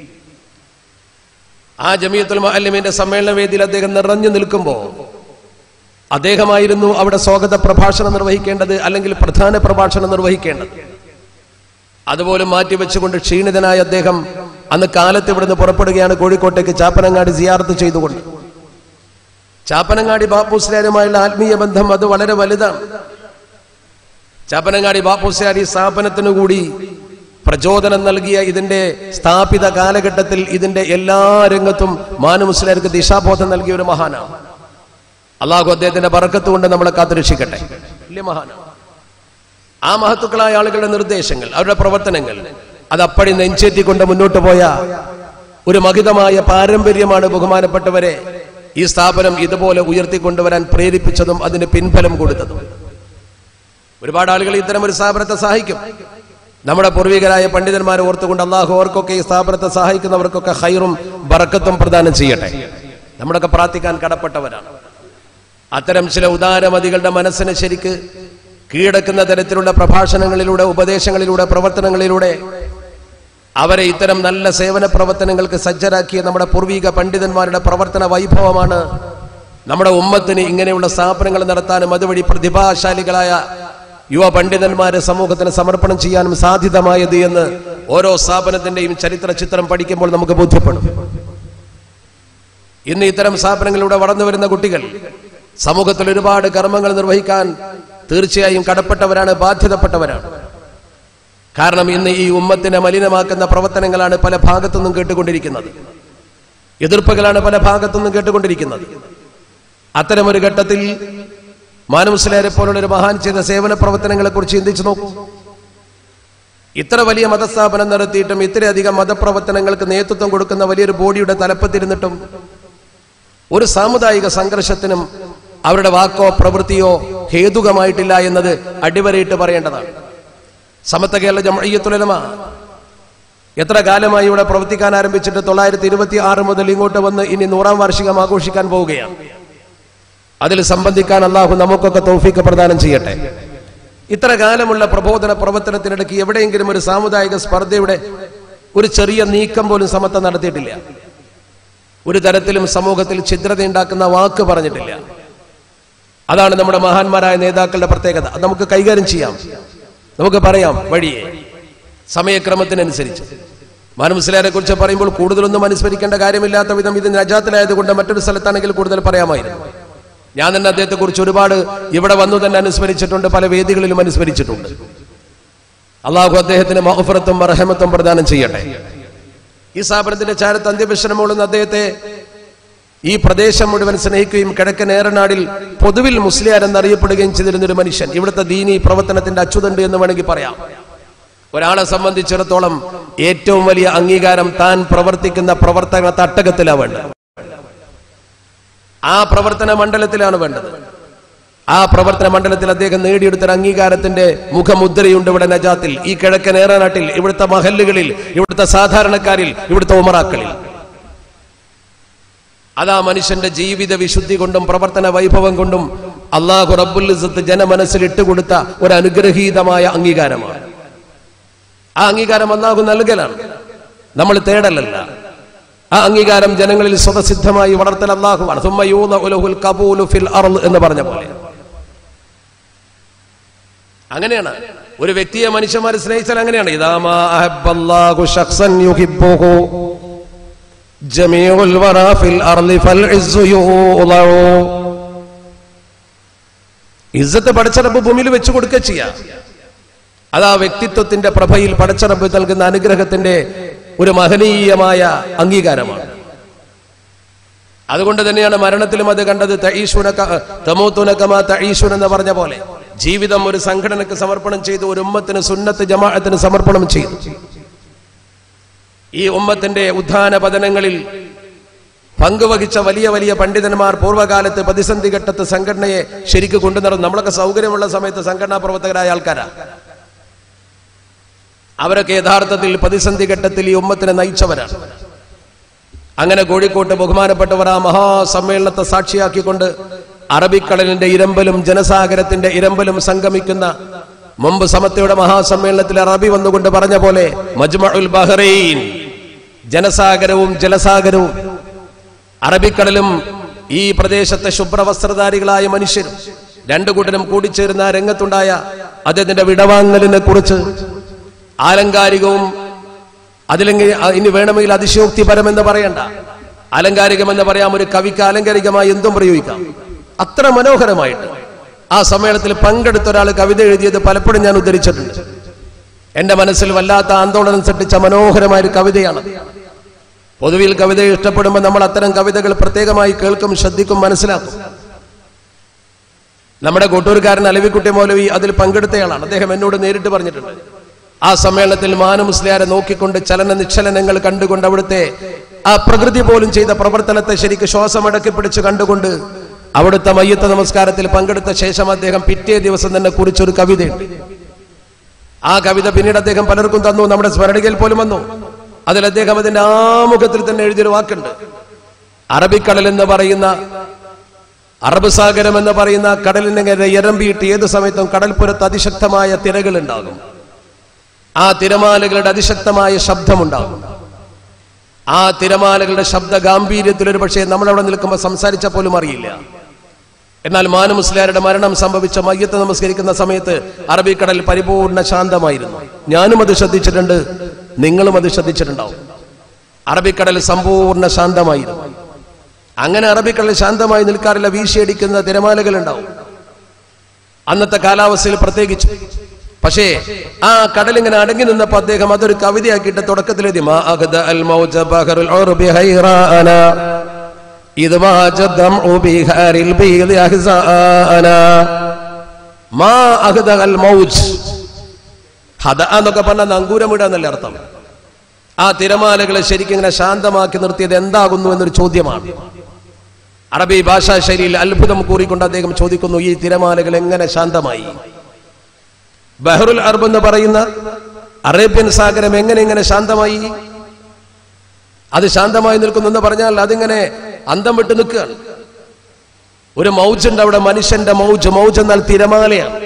ആ ജമിയത്തുൽ മുഅല്ലിമീന്റെ സമ്മേളന വേദിയിൽ അദ്ദേഹം നിറഞ്ഞു നിൽക്കുമ്പോൾ അദ്ദേഹമായിരുന്നു അവിടെ സ്വാഗത പ്രഭാഷണം നിർവഹിക്കേണ്ടത് അല്ലെങ്കിൽ പ്രധാന പ്രഭാഷണം നിർവഹിക്കേണ്ടത് അതുപോലും മാറ്റിവെച്ചുകൊണ്ട് ക്ഷീണിതനായ അദ്ദേഹം അന്ന് കാലത്ത് ഇവിടുന്ന് പുറപ്പെടുകയാണ് കോഴിക്കോട്ടേക്ക് ചാപ്പനങ്ങാടി സിയാർത്ത് ചെയ്തുകൊണ്ട് ചാപ്പനങ്ങാടി ബാപ്പുസ്ലാരുമായുള്ള ആത്മീയ ബന്ധം അത് വളരെ വലുതാണ് ചാപ്പനങ്ങാടി ബാപ്പുസ്ലാരി സ്ഥാപനത്തിനു കൂടി പ്രചോദനം നൽകിയ ഇതിന്റെ സ്ഥാപിത കാലഘട്ടത്തിൽ ഇതിന്റെ എല്ലാ രംഗത്തും മാനു മുസ്ലിയാർക്ക് ദിശാബോധം നൽകിയ ഒരു മഹാനാണ് അള്ളാഹു അദ്ദേഹത്തിന്റെ ബറക്കത്ത് കൊണ്ട് നമ്മളെ കാത്തുരക്ഷിക്കട്ടെ വലിയ മഹാനാണ് ആ മഹത്തുക്കളായ ആളുകളുടെ നിർദ്ദേശങ്ങൾ അവരുടെ പ്രവർത്തനങ്ങൾ അത് അപ്പടി നെഞ്ചേറ്റിക്കൊണ്ട് മുന്നോട്ട് പോയ ഒരു മഹിതമായ പാരമ്പര്യമാണ് ബഹുമാനപ്പെട്ടവരെ ഈ സ്ഥാപനം ഇതുപോലെ ഉയർത്തിക്കൊണ്ടുവരാൻ പ്രേരിപ്പിച്ചതും അതിന് പിൻഫലം കൊടുത്തതും ഒരുപാട് ആളുകൾ ഇത്തരം ഒരു സ്ഥാപനത്തെ സഹായിക്കും നമ്മുടെ പൂർവികരായ പണ്ഡിതന്മാരെ ഓർത്തുകൊണ്ട് അള്ളാഹു ഓർക്കൊക്കെ ഈ സ്ഥാപനത്തെ സഹായിക്കുന്നവർക്കൊക്കെ ഹൈറും ബറക്കത്തും പ്രദാനം ചെയ്യട്ടെ നമ്മളൊക്കെ പ്രാർത്ഥിക്കാൻ കടപ്പെട്ടവരാണ് അത്തരം ചില ഉദാരമതികളുടെ മനസ്സിന് ശരിക്ക് കീഴടക്കുന്ന തരത്തിലുള്ള പ്രഭാഷണങ്ങളിലൂടെ ഉപദേശങ്ങളിലൂടെ പ്രവർത്തനങ്ങളിലൂടെ അവരെ ഇത്തരം നല്ല സേവന പ്രവർത്തനങ്ങൾക്ക് സജ്ജരാക്കിയ നമ്മുടെ പൂർവിക പണ്ഡിതന്മാരുടെ പ്രവർത്തന വൈഭവമാണ് നമ്മുടെ ഉമ്മത്തിന് ഇങ്ങനെയുള്ള സ്ഥാപനങ്ങൾ നടത്താനും അതുവഴി പ്രതിഭാശാലികളായ യുവ പണ്ഡിതന്മാരെ സമൂഹത്തിന് സമർപ്പണം ചെയ്യാനും സാധ്യതമായത് എന്ന് ഓരോ സ്ഥാപനത്തിന്റെയും ചരിത്ര ചിത്രം പഠിക്കുമ്പോൾ നമുക്ക് ബോധ്യപ്പെടും ഇന്ന് ഇത്തരം സ്ഥാപനങ്ങളിലൂടെ വളർന്നു വരുന്ന കുട്ടികൾ സമൂഹത്തിൽ ഒരുപാട് കർമ്മങ്ങൾ നിർവഹിക്കാൻ തീർച്ചയായും കടപ്പെട്ടവരാണ് ബാധ്യതപ്പെട്ടവരാണ് കാരണം ഇന്ന് ഈ ഉമ്മത്തിനെ മലിനമാക്കുന്ന പ്രവർത്തനങ്ങളാണ് പല ഭാഗത്തുനിന്നും കേട്ടുകൊണ്ടിരിക്കുന്നത് എതിർപ്പുകളാണ് പല ഭാഗത്തുനിന്നും കേട്ടുകൊണ്ടിരിക്കുന്നത് അത്തരമൊരു ഘട്ടത്തിൽ മാനുമുസ്ലാരെ പോലുള്ള ഒരു മഹാൻ ചെയ്ത സേവന പ്രവർത്തനങ്ങളെ കുറിച്ച് ചിന്തിച്ചു നോക്കൂ ഇത്ര വലിയ മതസ്ഥാപനം നടത്തിയിട്ടും ഇത്രയധികം മതപ്രവർത്തനങ്ങൾക്ക് നേതൃത്വം കൊടുക്കുന്ന വലിയൊരു ബോഡിയുടെ തലപ്പത്തിരുന്നിട്ടും ഒരു സാമുദായിക സംഘർഷത്തിനും അവരുടെ വാക്കോ പ്രവൃത്തിയോ ഹേതുകമായിട്ടില്ല എന്നത് അടിവരയിട്ട് പറയേണ്ടതാണ് സമത്വ കേരള ജമയ്യത്തുലമ എത്ര കാലമായി ഇവിടെ പ്രവർത്തിക്കാൻ ആരംഭിച്ചിട്ട് തൊള്ളായിരത്തി ഇരുപത്തി ആറ് മുതൽ ഇങ്ങോട്ട് വന്ന് ഇനി നൂറാം വാർഷികം ആഘോഷിക്കാൻ പോവുകയാണ് അതിൽ സംബന്ധിക്കാൻ അള്ളാഹു നമുക്കൊക്കെ തൗഫീക്ക് പ്രദാനം ചെയ്യട്ടെ ഇത്ര കാലമുള്ള പ്രബോധന പ്രവർത്തനത്തിനിടയ്ക്ക് എവിടെയെങ്കിലും ഒരു സാമുദായിക സ്പർദ്ധയുടെ ഒരു ചെറിയ നീക്കം പോലും സമത്വം നടത്തിയിട്ടില്ല ഒരു തരത്തിലും സമൂഹത്തിൽ ഛിദ്രതയുണ്ടാക്കുന്ന വാക്ക് പറഞ്ഞിട്ടില്ല അതാണ് നമ്മുടെ മഹാന്മാരായ നേതാക്കളുടെ പ്രത്യേകത അത് നമുക്ക് കൈകാര്യം ചെയ്യാം നമുക്ക് പറയാം വഴിയെ സമയക്രമത്തിനനുസരിച്ച് മാനമുസ്ലാരെ കുറിച്ച് പറയുമ്പോൾ കൂടുതലൊന്നും അനുസ്മരിക്കേണ്ട കാര്യമില്ലാത്ത വിധം ഇത് നജാത്തിലായതുകൊണ്ട് മറ്റൊരു സ്ഥലത്താണെങ്കിൽ കൂടുതൽ പറയാമായിരുന്നു ഞാൻ തന്നെ അദ്ദേഹത്തെ കുറിച്ച് ഒരുപാട് ഇവിടെ വന്നു തന്നെ അനുസ്മരിച്ചിട്ടുണ്ട് പല വേദികളിലും അനുസ്മരിച്ചിട്ടുണ്ട് അള്ളാഹു അദ്ദേഹത്തിന് മഹഫറത്തും റഹമത്തും പ്രദാനം ചെയ്യട്ടെ ഈ സ്ഥാപനത്തിന്റെ ചാരത്ത് അന്ത്യവിശ്രമമുള്ള അദ്ദേഹത്തെ ഈ പ്രദേശം മുഴുവൻ സ്നേഹിക്കുകയും കിഴക്കൻ ഏറനാടിൽ പൊതുവിൽ മുസ്ലിയാർ എന്നറിയപ്പെടുകയും ചെയ്തിരുന്ന ഒരു മനുഷ്യൻ ഇവിടുത്തെ ദീനി പ്രവർത്തനത്തിന്റെ അച്ചുതണ്ട് എന്ന് വേണമെങ്കിൽ പറയാം ഒരാളെ സംബന്ധിച്ചിടത്തോളം ഏറ്റവും വലിയ അംഗീകാരം താൻ പ്രവർത്തിക്കുന്ന പ്രവർത്തന തട്ടകത്തിലാ വേണ്ടത് ആ പ്രവർത്തന മണ്ഡലത്തിലാണ് വേണ്ടത് ആ പ്രവർത്തന മണ്ഡലത്തിൽ അദ്ദേഹം നേടിയെടുത്ത ഒരു അംഗീകാരത്തിന്റെ മുഖമുദ്രയുണ്ട് ഇവിടെ നജാത്തിൽ ഈ കിഴക്കൻ ഏറനാട്ടിൽ ഇവിടുത്തെ മഹല്ലുകളിൽ ഇവിടുത്തെ സാധാരണക്കാരിൽ ഇവിടുത്തെ ഉമറാക്കളിൽ അതാ മനുഷ്യന്റെ ജീവിത വിശുദ്ധി കൊണ്ടും പ്രവർത്തന വൈഭവം കൊണ്ടും അള്ളാഹു റബ്ബുൽ ഇസ്സത്ത് ജനമനസ്സിൽ ഇട്ടുകൊടുത്ത ഒരു അനുഗ്രഹീതമായ അംഗീകാരമാണ് ആ അംഗീകാരം അള്ളാഹു നൽകലാണ് നമ്മൾ തേടലല്ല ആ അംഗീകാരം ജനങ്ങളിൽ സ്വതസിദ്ധമായി വളർത്തൽ അള്ളാഹുവാണ് സുമ്മ യൂദഉ ലഹുൽ ഖബൂലു ഫിൽ അർള് എന്ന് പറഞ്ഞ പോലെ അങ്ങനെയാണ് ഒരു വ്യക്തിയെ മനുഷ്യന്മാർ സ്നേഹിച്ചാൽ അങ്ങനെയാണ് ഇതാമാ അഹബ്ബല്ലാഹു ശഖ്സൻ യുഹിബ്ബുഹു ജമീഉൽ വറാ ഫിൽ അർളി ഫൽ ഇസ്സു യൂളഉ ഇസ്സത്ത് പടച്ചറബ് ഭൂമിയിൽ വെച്ചു കൊടുക്കുക ചെയ്യാം അത് ആ വ്യക്തിത്വത്തിന്റെ പ്രഭയിൽ പടച്ചറബ് നൽകുന്ന അനുഗ്രഹത്തിന്റെ ഒരു മഹനീയമായ അംഗീകാരമാണ് അതുകൊണ്ട് തന്നെയാണ് മരണത്തിലും അത് കണ്ടത് തമൂത്തുനക്കമാ തഈശുൻ എന്ന് പറഞ്ഞ പോലെ ജീവിതം ഒരു സംഘടനക്ക് സമർപ്പണം ചെയ്തു ഒരു ഉമ്മത്തിന് സുന്നത്ത് ജമാഅത്തിന് സമർപ്പണം ചെയ്തു ഈ ഉമ്മത്തിന്റെ ഉത്ഥാന പതനങ്ങളിൽ പങ്കുവഹിച്ച വലിയ വലിയ പണ്ഡിതന്മാർ പൂർവ്വകാലത്ത് പ്രതിസന്ധി ഘട്ടത്ത് സംഘടനയെ ശരിക്ക് കൊണ്ടുനടന്നു നമ്മളൊക്കെ സൗകര്യമുള്ള സമയത്ത് സംഘടനാ പ്രവർത്തകരായ ആൾക്കാരാ അവരൊക്കെ യഥാർത്ഥത്തിൽ പ്രതിസന്ധി ഘട്ടത്തിൽ ഈ ഉമ്മത്തിനെ നയിച്ചവരാണ് അങ്ങനെ കോഴിക്കോട്ട് ബഹുമാനപ്പെട്ടവർ ആ മഹാസമ്മേളനത്തെ സാക്ഷിയാക്കിക്കൊണ്ട് അറബിക്കടലിന്റെ ഇരമ്പലും ജനസാഗരത്തിന്റെ ഇരമ്പലും സംഗമിക്കുന്ന മുമ്പ് സമത്വയുടെ മഹാസമ്മേളനത്തിൽ അറബി വന്നുകൊണ്ട് പറഞ്ഞ പോലെ മജ്മഉൽ ബഹ്റൈൻ ജനസാഗരവും ജലസാഗരവും അറബിക്കടലും ഈ പ്രദേശത്തെ ശുഭ്രവസ്ത്രധാരികളായ മനുഷ്യരും രണ്ടു കൂട്ടരും കൂടിച്ചേരുന്ന ആ രംഗത്തുണ്ടായ അദ്ദേഹത്തിന്റെ വിടവാങ്ങലിനെ കുറിച്ച് ആലങ്കാരികവും അതിലെങ്കിൽ ഇനി വേണമെങ്കിൽ അതിശയോക്തിപരമെന്ന് പറയണ്ട അലങ്കാരികമെന്ന് പറയാം ഒരു കവിക്ക് ആലങ്കാരികമായി എന്തും പ്രയോഗിക്കാം അത്ര മനോഹരമായിട്ട് ആ സമ്മേളനത്തിൽ പങ്കെടുത്ത ഒരാൾ കവിത എഴുതിയത് പലപ്പോഴും ഞാൻ ഉദ്ധരിച്ചിട്ടുണ്ട് എന്റെ മനസ്സിൽ വല്ലാത്ത ആന്തോളനം സൃഷ്ടിച്ച മനോഹരമായ ഒരു കവിതയാണ് പൊതുവിൽ കവിത ഇഷ്ടപ്പെടുമ്പോൾ നമ്മൾ അത്തരം കവിതകൾ പ്രത്യേകമായി കേൾക്കും ശ്രദ്ധിക്കും മനസ്സിലാക്കും നമ്മുടെ കൊട്ടൂർക്കാരൻ അലവിക്കുട്ടി മൗലവി അതിൽ പങ്കെടുത്തയാളാണ് അദ്ദേഹം എന്നോട് നേരിട്ട് പറഞ്ഞിട്ടുണ്ട് ആ സമ്മേളനത്തിൽ മാന മുസ്ലിയാരെ നോക്കിക്കൊണ്ട് ചലന നിശ്ചലനങ്ങൾ കണ്ടുകൊണ്ട് അവിടുത്തെ ആ പ്രകൃതി പോലും ചെയ്ത പ്രവർത്തനത്തെ ശരിക്ക് ശ്വാസമടക്കി പിടിച്ച് കണ്ടുകൊണ്ട് അവിടുത്തെ മയ്യത്ത നമസ്കാരത്തിൽ പങ്കെടുത്ത ശേഷം അദ്ദേഹം പിറ്റേ ദിവസം തന്നെ കുറിച്ചൊരു കവിതയുണ്ട് ആ കവിത പിന്നീട് അദ്ദേഹം പലർക്കും തന്നു നമ്മുടെ സ്മരണികയിൽ പോലും വന്നു അതിൽ അദ്ദേഹം അതിന്റെ ആമുഖത്തിൽ തന്നെ എഴുതിയൊരു വാക്കുണ്ട് അറബിക്കടൽ എന്ന് പറയുന്ന അറബ് സാഗരം എന്ന് പറയുന്ന കടലിനെ ഇരമ്പിയിട്ട് ഏത് സമയത്തും കടൽപ്പുറത്ത് അതിശക്തമായ തിരകൾ ഉണ്ടാകും ആ തിരമാലകളുടെ അതിശക്തമായ ശബ്ദമുണ്ടാകും ആ തിരമാലകളുടെ ശബ്ദ ഗാംഭീര്യത്തിൽ ഒരു പക്ഷേ നമ്മളവിടെ നിൽക്കുമ്പോൾ സംസാരിച്ച പോലും അറിയില്ല എന്നാൽ മാനു മുസ്ലിയാരുടെ മരണം സംഭവിച്ച മയ്യത്ത് നമസ്കരിക്കുന്ന സമയത്ത് അറബിക്കടൽ പരിപൂർണ ശാന്തമായിരുന്നു ഞാനും അത് ശ്രദ്ധിച്ചിട്ടുണ്ട് നിങ്ങളും അത് ശ്രദ്ധിച്ചിട്ടുണ്ടാവും അറബിക്കടൽ സമ്പൂർണ്ണ ശാന്തമായിരുന്നു അങ്ങനെ അറബിക്കടൽ ശാന്തമായി നിൽക്കാറില്ല വീശിയടിക്കുന്ന തിരമാലകൾ ഉണ്ടാവും അന്നത്തെ കാലാവസ്ഥയിൽ പ്രത്യേകിച്ച് പക്ഷേ ആ കടൽ ഇങ്ങനെ അടങ്ങി നിന്നപ്പോ അദ്ദേഹം അതൊരു കവിതയാക്കിയിട്ട് തുടക്കത്തിൽ എഴുതി മാ അഹ്ദ അൽ മൗജ ബഹറുൽ ഉർബി ഹൈറാന ഇത് വാജദം ബിഹാരിൽ ബീദി അഹ്സാന മാ അഹ്ദ അൽ മൗജ് ഹദ എന്നൊക്കെ പറഞ്ഞാൽ നങ്കൂരമിടുക എന്നല്ലേ അർത്ഥം ആ തിരമാലകളെ ശരിക്കും ഇങ്ങനെ ശാന്തമാക്കി നിർത്തിയത് എന്താകുന്നു എന്നൊരു ചോദ്യമാണ് അറബി ഭാഷാ ശൈലിയിൽ അത്ഭുതം കൂറിക്കൊണ്ട് അദ്ദേഹം ചോദിക്കുന്നു ഈ തിരമാലകൾ എങ്ങനെ ശാന്തമായി ബഹ്റുൽ അറബ് എന്ന് പറയുന്ന അറേബ്യൻ സാഗരം എങ്ങനെ ഇങ്ങനെ ശാന്തമായി അത് ശാന്തമായി നിൽക്കുന്നു എന്ന് പറഞ്ഞാൽ അതിങ്ങനെ അന്തം വിട്ട് നിൽക്കുകയാണ് ഒരു മൗജുണ്ട് അവിടെ മനുഷ്യന്റെ മൗജ് മൗജ് എന്നാൽ തിരമാലയാണ്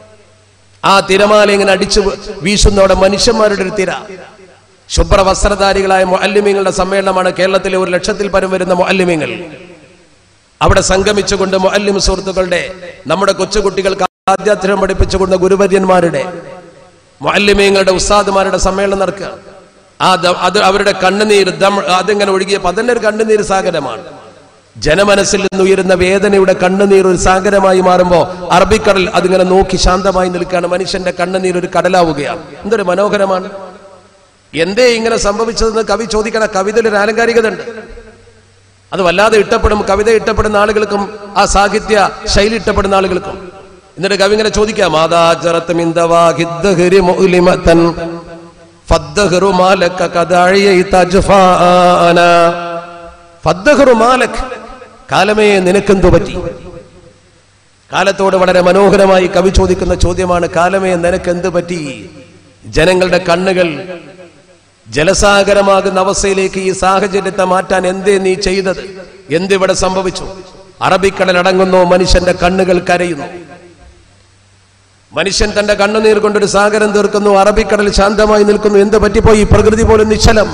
ആ തിരമാല ഇങ്ങനെ അടിച്ചു വീശുന്ന അവിടെ മനുഷ്യന്മാരുടെ ഒരു തിര ശുഭ്ര വസ്ത്രധാരികളായ മൊല്ലിമീങ്ങളുടെ സമ്മേളനമാണ് കേരളത്തിലെ ഒരു ലക്ഷത്തിൽ പരം വരുന്ന മൊല്ലിമീങ്ങൾ അവിടെ സംഗമിച്ചുകൊണ്ട് മൊല്ലിം സുഹൃത്തുക്കളുടെ നമ്മുടെ കൊച്ചുകുട്ടികൾക്ക് ആദ്യാധ്യം പഠിപ്പിച്ചുകൊണ്ട ഗുരുവര്യന്മാരുടെ മൊല്ലിമീങ്ങളുടെ ഉസ്താദുമാരുടെ സമ്മേളനം നടക്കുക ആ ദ- അത് അവരുടെ കണ്ണുനീര് ദം അതിങ്ങനെ ഒഴുകിയപ്പോൾ അതിന്റെ ഒരു കണ്ണുനീര് സാഗരമാണ് ജനമനസ്സിൽ നിന്ന് ഉയരുന്ന വേദനയുടെ കണ്ണുനീർ ഒരു സാഗരമായി മാറുമ്പോൾ അറബിക്കടൽ അതിങ്ങനെ നോക്കി ശാന്തമായി നിൽക്കുകയാണ് മനുഷ്യന്റെ കണ്ണുനീർ ഒരു കടലാവുകയാണ് എന്തൊരു മനോഹരമാണ് എന്തേ ഇങ്ങനെ സംഭവിച്ചതെന്ന് കവി ചോദിക്കണ കവിതയിൽ ഒരു ആലങ്കാരികത ഉണ്ട് അത് വല്ലാതെ ഇഷ്ടപ്പെടും കവിത ഇഷ്ടപ്പെടുന്ന ആളുകൾക്കും ആ സാഹിത്യ ശൈലി ഇഷ്ടപ്പെടുന്ന ആളുകൾക്കും എന്നിട്ട് കവി ഇങ്ങനെ ചോദിക്കാം മാതാചറത്ത് മിന്തവാഹിദ്ദഹരി മുഅ്ലിമതൻ ഫദ്ദഹറു മാലക കദഅയത അജ്ഫാന ഫദ്ദഹറു മാലക് കാലമേ നിനക്കെന്തു പറ്റി കാലത്തോട് വളരെ മനോഹരമായി കവി ചോദിക്കുന്ന ചോദ്യമാണ് കാലമേ നിനക്കെന്ത് പറ്റി ജനങ്ങളുടെ കണ്ണുകൾ ജലസാഗരമാകുന്ന അവസ്ഥയിലേക്ക് ഈ സാഹചര്യത്തെ മാറ്റാൻ എന്തേ നീ ചെയ്തത് എന്തിവിടെ സംഭവിച്ചു അറബിക്കടൽ അടങ്ങുന്നു മനുഷ്യന്റെ കണ്ണുകൾ കരയുന്നു മനുഷ്യൻ തന്റെ കണ്ണുനീർ കൊണ്ടൊരു സാഗരം തീർക്കുന്നു അറബിക്കടൽ ശാന്തമായി നിൽക്കുന്നു എന്ത് പറ്റിപ്പോയി പ്രകൃതി പോലും നിശ്ചലം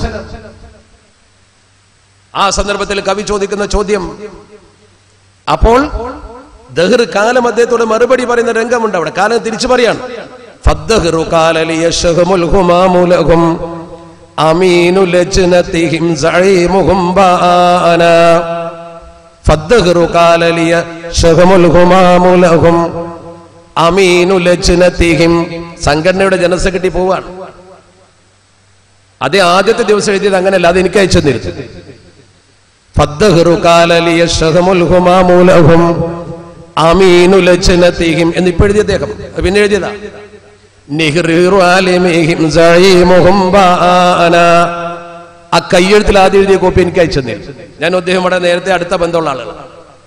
ആ സന്ദർഭത്തിൽ കവി ചോദിക്കുന്ന ചോദ്യം അപ്പോൾ ദഹ്ർ കാലം അദ്ദേഹത്തോട് മറുപടി പറയുന്ന രംഗമുണ്ട് അവിടെ കാലം തിരിച്ചു പറയാണ് ഫദ്ദഹ്റു ഖാലലി യശ്ഹമുൽ ഹുമാമുലഹും അമീനു ലജ്നതിഹിം സഈമുഹും ബാന ഫദ്ദഹ്റു ഖാലലി യശ്ഹമുൽ ഹുമാമുലഹും അമീനു ലജ്നതിഹിം സംഘടനയുടെ ജനസെക്രട്ടറി പോവാണ് അതേ ആദ്യത്തെ ദിവസം എഴുതിയത് അങ്ങനെയല്ല അത് എനിക്ക് അയച്ചു തന്നിരുന്നു ഫദ്ദഹ്റു ഖാലലി യശ്ഹമുൽ ഹുമാമുലഹും അമീനു ലജ്നതിഹിം എന്നിപ്പോ എഴുതിയ അദ്ദേഹം പിന്നെ എഴുതിയതാ നിഹ്റിറു ആലിമിഹിം സഈമുഹും ബാന ആ കയ്യെഴുത്തിൽ ആദ്യം എഴുതിയ കോപ്പി എനിക്ക് അയച്ചു തന്നിരുന്നു ഞാൻ അദ്ദേഹം ഇവിടെ നേരത്തെ അടുത്ത ബന്ധമുള്ള ആളുകളാണ്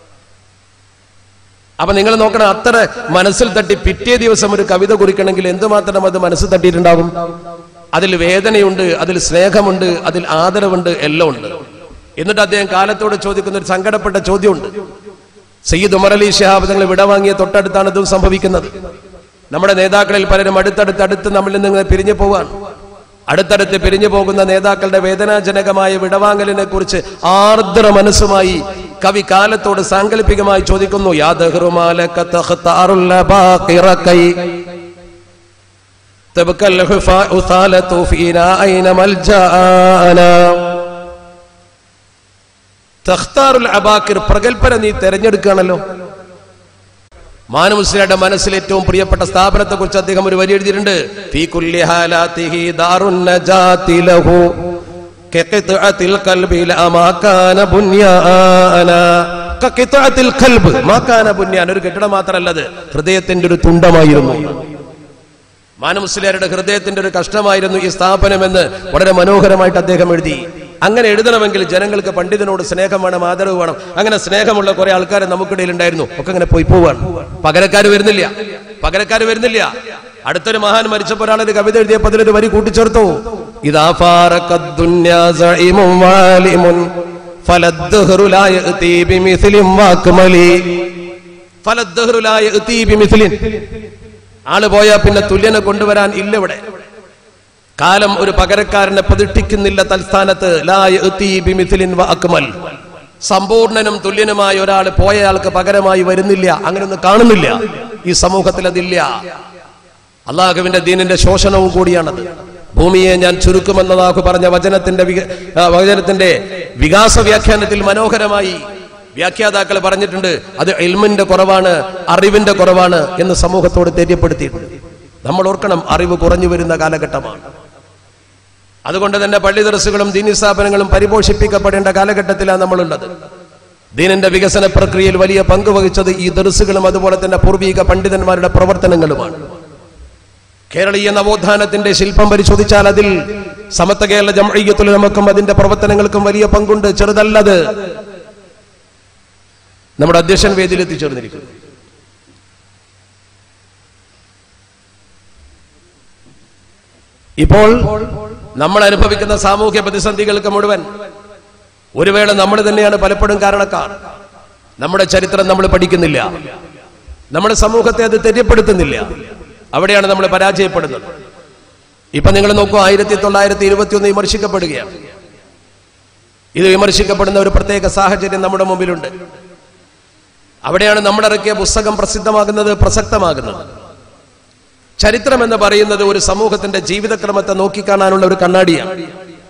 അപ്പൊ നിങ്ങൾ നോക്കണം അത്ര മനസ്സിൽ തട്ടി പിറ്റേ ദിവസം ഒരു കവിത കുറിക്കണമെങ്കിൽ എന്തുമാത്രം അത് മനസ്സിൽ തട്ടിയിട്ടുണ്ടാകും അതിൽ വേദനയുണ്ട് അതിൽ സ്നേഹമുണ്ട് അതിൽ ആദരവുണ്ട് എല്ലാം ഉണ്ട് എന്നിട്ട് അദ്ദേഹം കാലത്തോട് ചോദിക്കുന്ന ഒരു സങ്കടപ്പെട്ട ചോദ്യമുണ്ട് സയ്യിദ് ഉമർ അലി ഷിഹാബ് തങ്ങൾ വിടവാങ്ങിയ തൊട്ടടുത്താണ് ഇതും സംഭവിക്കുന്നത് നമ്മുടെ നേതാക്കളിൽ പലരും അടുത്തടുത്ത് അടുത്ത് നമ്മളിൽ നിന്ന് പിരിഞ്ഞു പോവാണ് അടുത്തടുത്ത് പിരിഞ്ഞു പോകുന്ന നേതാക്കളുടെ വേദനാജനകമായ വിടവാങ്ങലിനെ കുറിച്ച് ആർദ്ര മനസ്സുമായി കവി കാലത്തോട് സാങ്കല്പികമായി ചോദിക്കുന്നു യാദഹ്റുമാലക തഖ്താറുൽ ലബാഖിറകൈ تبكى الحفاء ثالة فينا أين ملجأنا തഖ്താറുൽ അബാക്കിർ പ്രഗൽഭന നീ തെരഞ്ഞെടുക്കുകയാണല്ലോ മാനമുസ്ലിയുടെ മനസ്സിൽ ഏറ്റവും പ്രിയപ്പെട്ട സ്ഥാപനത്തെ കുറിച്ച് അദ്ദേഹം ഒരു വരി എഴുതിയിട്ടുണ്ട് ഫീ കുല്ലി ഹാലാതിഹി ദാറുൻ നജാതി ലഹു കഖിത്അത്തിൽ ഖൽബി ലാ മാ കാന ബുന്യാന കഖിത്അത്തിൽ ഖൽബ് മാ കാന ബുന്യാൻ ഒരു കെട്ടിടം മാത്രമല്ലത് ഹൃദയത്തിന്റെ ഒരു തുണ്ടമായിരുന്നു മാനമുസ്ലിയാരുടെ ഹൃദയത്തിന്റെ ഒരു കഷ്ടമായിരുന്നു ഈ സ്ഥാപനമെന്ന് വളരെ മനോഹരമായിട്ട് അദ്ദേഹം എഴുതി അങ്ങനെ എഴുതണമെങ്കിൽ ജനങ്ങൾക്ക് പണ്ഡിതനോട് സ്നേഹം വേണം ആദരവ് വേണം അങ്ങനെ സ്നേഹമുള്ള കുറെ ആൾക്കാർ നമുക്കിടയിൽ ഉണ്ടായിരുന്നു ഒക്കെ അങ്ങനെ പോയി പോവാണ് പകരക്കാർ വരുന്നില്ല പകരക്കാർ വരുന്നില്ല അടുത്തൊരു മഹാൻ മരിച്ചപ്പോൾ ഒരാളൊരു കവിത എഴുതിയപ്പോൾ അതിലൊരു വരി കൂട്ടിച്ചേർത്തു ഇതാ ഫാറഖദ്ദുന്യാ സഈമും വാലിമുൻ ഫലദ്ദഹ്റു ലാ യഅതി ബിമിസ്ലിൻ വാക്മലി ഫലദ്ദഹ്റു ലാ യഅതി ബിമിസ്ലിൻ ആള് പോയാൽ പിന്നെ തുല്യനെ കൊണ്ടുവരാൻ ഇല്ല ഇവിടെ കാലം ഒരു പകരക്കാരനെ പ്രതിഷ്ഠിക്കുന്നില്ല തൽസ്ഥാനത്ത് ലാ യഅതി ബിമിസ്ലിൻ വഅക്മൽ സമ്പൂർണനും തുല്യനുമായ ഒരാൾ പോയയാൾക്ക് പകരമായി വരുന്നില്ല അങ്ങനെയൊന്നും കാണുന്നില്ല ഈ സമൂഹത്തിൽ അതില്ല അള്ളാഹുവിന്റെ ദീനിന്റെ ശോഷണവും കൂടിയാണത് ഭൂമിയെ ഞാൻ ചുരുക്കുമെന്നതാഹു പറഞ്ഞ വചനത്തിന്റെ വിക- ആ, വചനത്തിന്റെ വികാസ വ്യാഖ്യാനത്തിൽ മനോഹരമായി വ്യാഖ്യാതാക്കൾ പറഞ്ഞിട്ടുണ്ട് അത് ഇൽമിന്റെ കുറവാണ് അറിവിന്റെ കുറവാണ് എന്ന് സമൂഹത്തോട് തെര്യപ്പെടുത്തിയിട്ടുണ്ട് നമ്മൾ ഓർക്കണം അറിവ് കുറഞ്ഞു വരുന്ന കാലഘട്ടമാണ് അതുകൊണ്ട് തന്നെ പള്ളി ദർസുകളും ദീനി സ്ഥാപനങ്ങളും പരിപോഷിപ്പിക്കപ്പെടേണ്ട കാലഘട്ടത്തിലാണ് നമ്മളുള്ളത് ദീനിന്റെ വികസന പ്രക്രിയയിൽ വലിയ പങ്ക് വഹിച്ചത് ഈ ദർസുകളും അതുപോലെ തന്നെ പൂർവീക പണ്ഡിതന്മാരുടെ പ്രവർത്തനങ്ങളുമാണ് കേരളീയ നവോത്ഥാനത്തിന്റെ ശില്പം പരിശോധിച്ചാൽ അതിൽ സമത്വ കേരള ജംഇയ്യത്തുൽ നമുക്കും അതിന്റെ പ്രവർത്തനങ്ങൾക്കും വലിയ പങ്കുണ്ട് ചെറുതല്ലത് നമ്മുടെ അധ്യക്ഷൻ വേദിയിൽ എത്തിച്ചേർന്നിരിക്കുന്നു ഇപ്പോൾ നമ്മൾ അനുഭവിക്കുന്ന സാമൂഹ്യ പ്രതിസന്ധികൾക്ക് മുഴുവൻ ഒരു വേള നമ്മൾ തന്നെയാണ് പലപ്പോഴും കാരണക്കാർ നമ്മുടെ ചരിത്രം നമ്മൾ പഠിക്കുന്നില്ല നമ്മുടെ സമൂഹത്തെ അത് തെര്യപ്പെടുത്തുന്നില്ല അവിടെയാണ് നമ്മൾ പരാജയപ്പെടുന്നത് ഇപ്പൊ നിങ്ങൾ നോക്കൂ ആയിരത്തി തൊള്ളായിരത്തി ഇരുപത്തി ഒന്ന് വിമർശിക്കപ്പെടുകയാണ് ഇത് വിമർശിക്കപ്പെടുന്ന ഒരു പ്രത്യേക സാഹചര്യം നമ്മുടെ മുമ്പിലുണ്ട് അവിടെയാണ് നമ്മളിറക്കിയ പുസ്തകം പ്രസിദ്ധമാകുന്നത് പ്രസക്തമാകുന്നത് ചരിത്രം എന്ന് പറയുന്നത് ഒരു സമൂഹത്തിന്റെ ജീവിതക്രമത്തെ നോക്കിക്കാണാനുള്ള ഒരു കണ്ണാടിയാണ്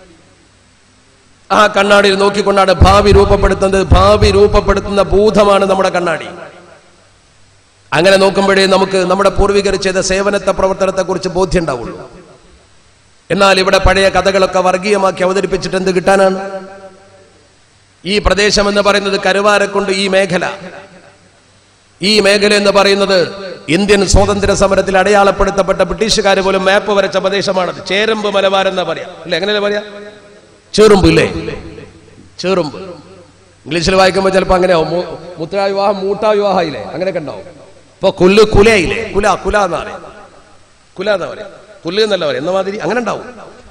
ആ കണ്ണാടിയിൽ നോക്കിക്കൊണ്ടാണ് ഭാവി രൂപപ്പെടുത്തുന്നത് ഭാവി രൂപപ്പെടുത്തുന്ന ഭൂതമാണ് നമ്മുടെ കണ്ണാടി അങ്ങനെ നോക്കുമ്പോഴേ നമുക്ക് നമ്മുടെ പൂർവികർ ചെയ്ത സേവനത്തെ പ്രവർത്തനത്തെ കുറിച്ച് ബോധ്യം ഉണ്ടാവുള്ളൂ എന്നാൽ ഇവിടെ പഴയ കഥകളൊക്കെ വർഗീയമാക്കി അവതരിപ്പിച്ചിട്ട് എന്ത് കിട്ടാനാണ് ഈ പ്രദേശം എന്ന് പറയുന്നത് കരുവാരക്കൊണ്ട് ഈ മേഖല ഈ മേഖല എന്ന് പറയുന്നത് ഇന്ത്യൻ സ്വാതന്ത്ര്യ സമരത്തിൽ അടയാളപ്പെടുത്തപ്പെട്ട ബ്രിട്ടീഷുകാർ പോലും മാപ്പ് വരച്ച പ്രദേശമാണത് ചേരമ്പ് മലബാർ എന്നാ പറയാ അല്ലെ എങ്ങനെയല്ലേ പറയാ ചേറുമ്പ് ഇല്ലേ ചേറുമ്പ് ഇംഗ്ലീഷിൽ വായിക്കുമ്പോൾ ചിലപ്പോൾ അങ്ങനെ ആവും മൂ- മുദ്രാ വിവാഹം മൂട്ടാ വിവാഹയില്ലേ അങ്ങനെയൊക്കെ ഉണ്ടാവും ഇപ്പൊ കുല്ല് കുലയില്ലേ കുല കുല എന്നാ പറയാം കുല എന്നാ പറയാം കുല്ല് എന്നല്ല പറയാം എന്ന മാതിരി അങ്ങനെ ഉണ്ടാവും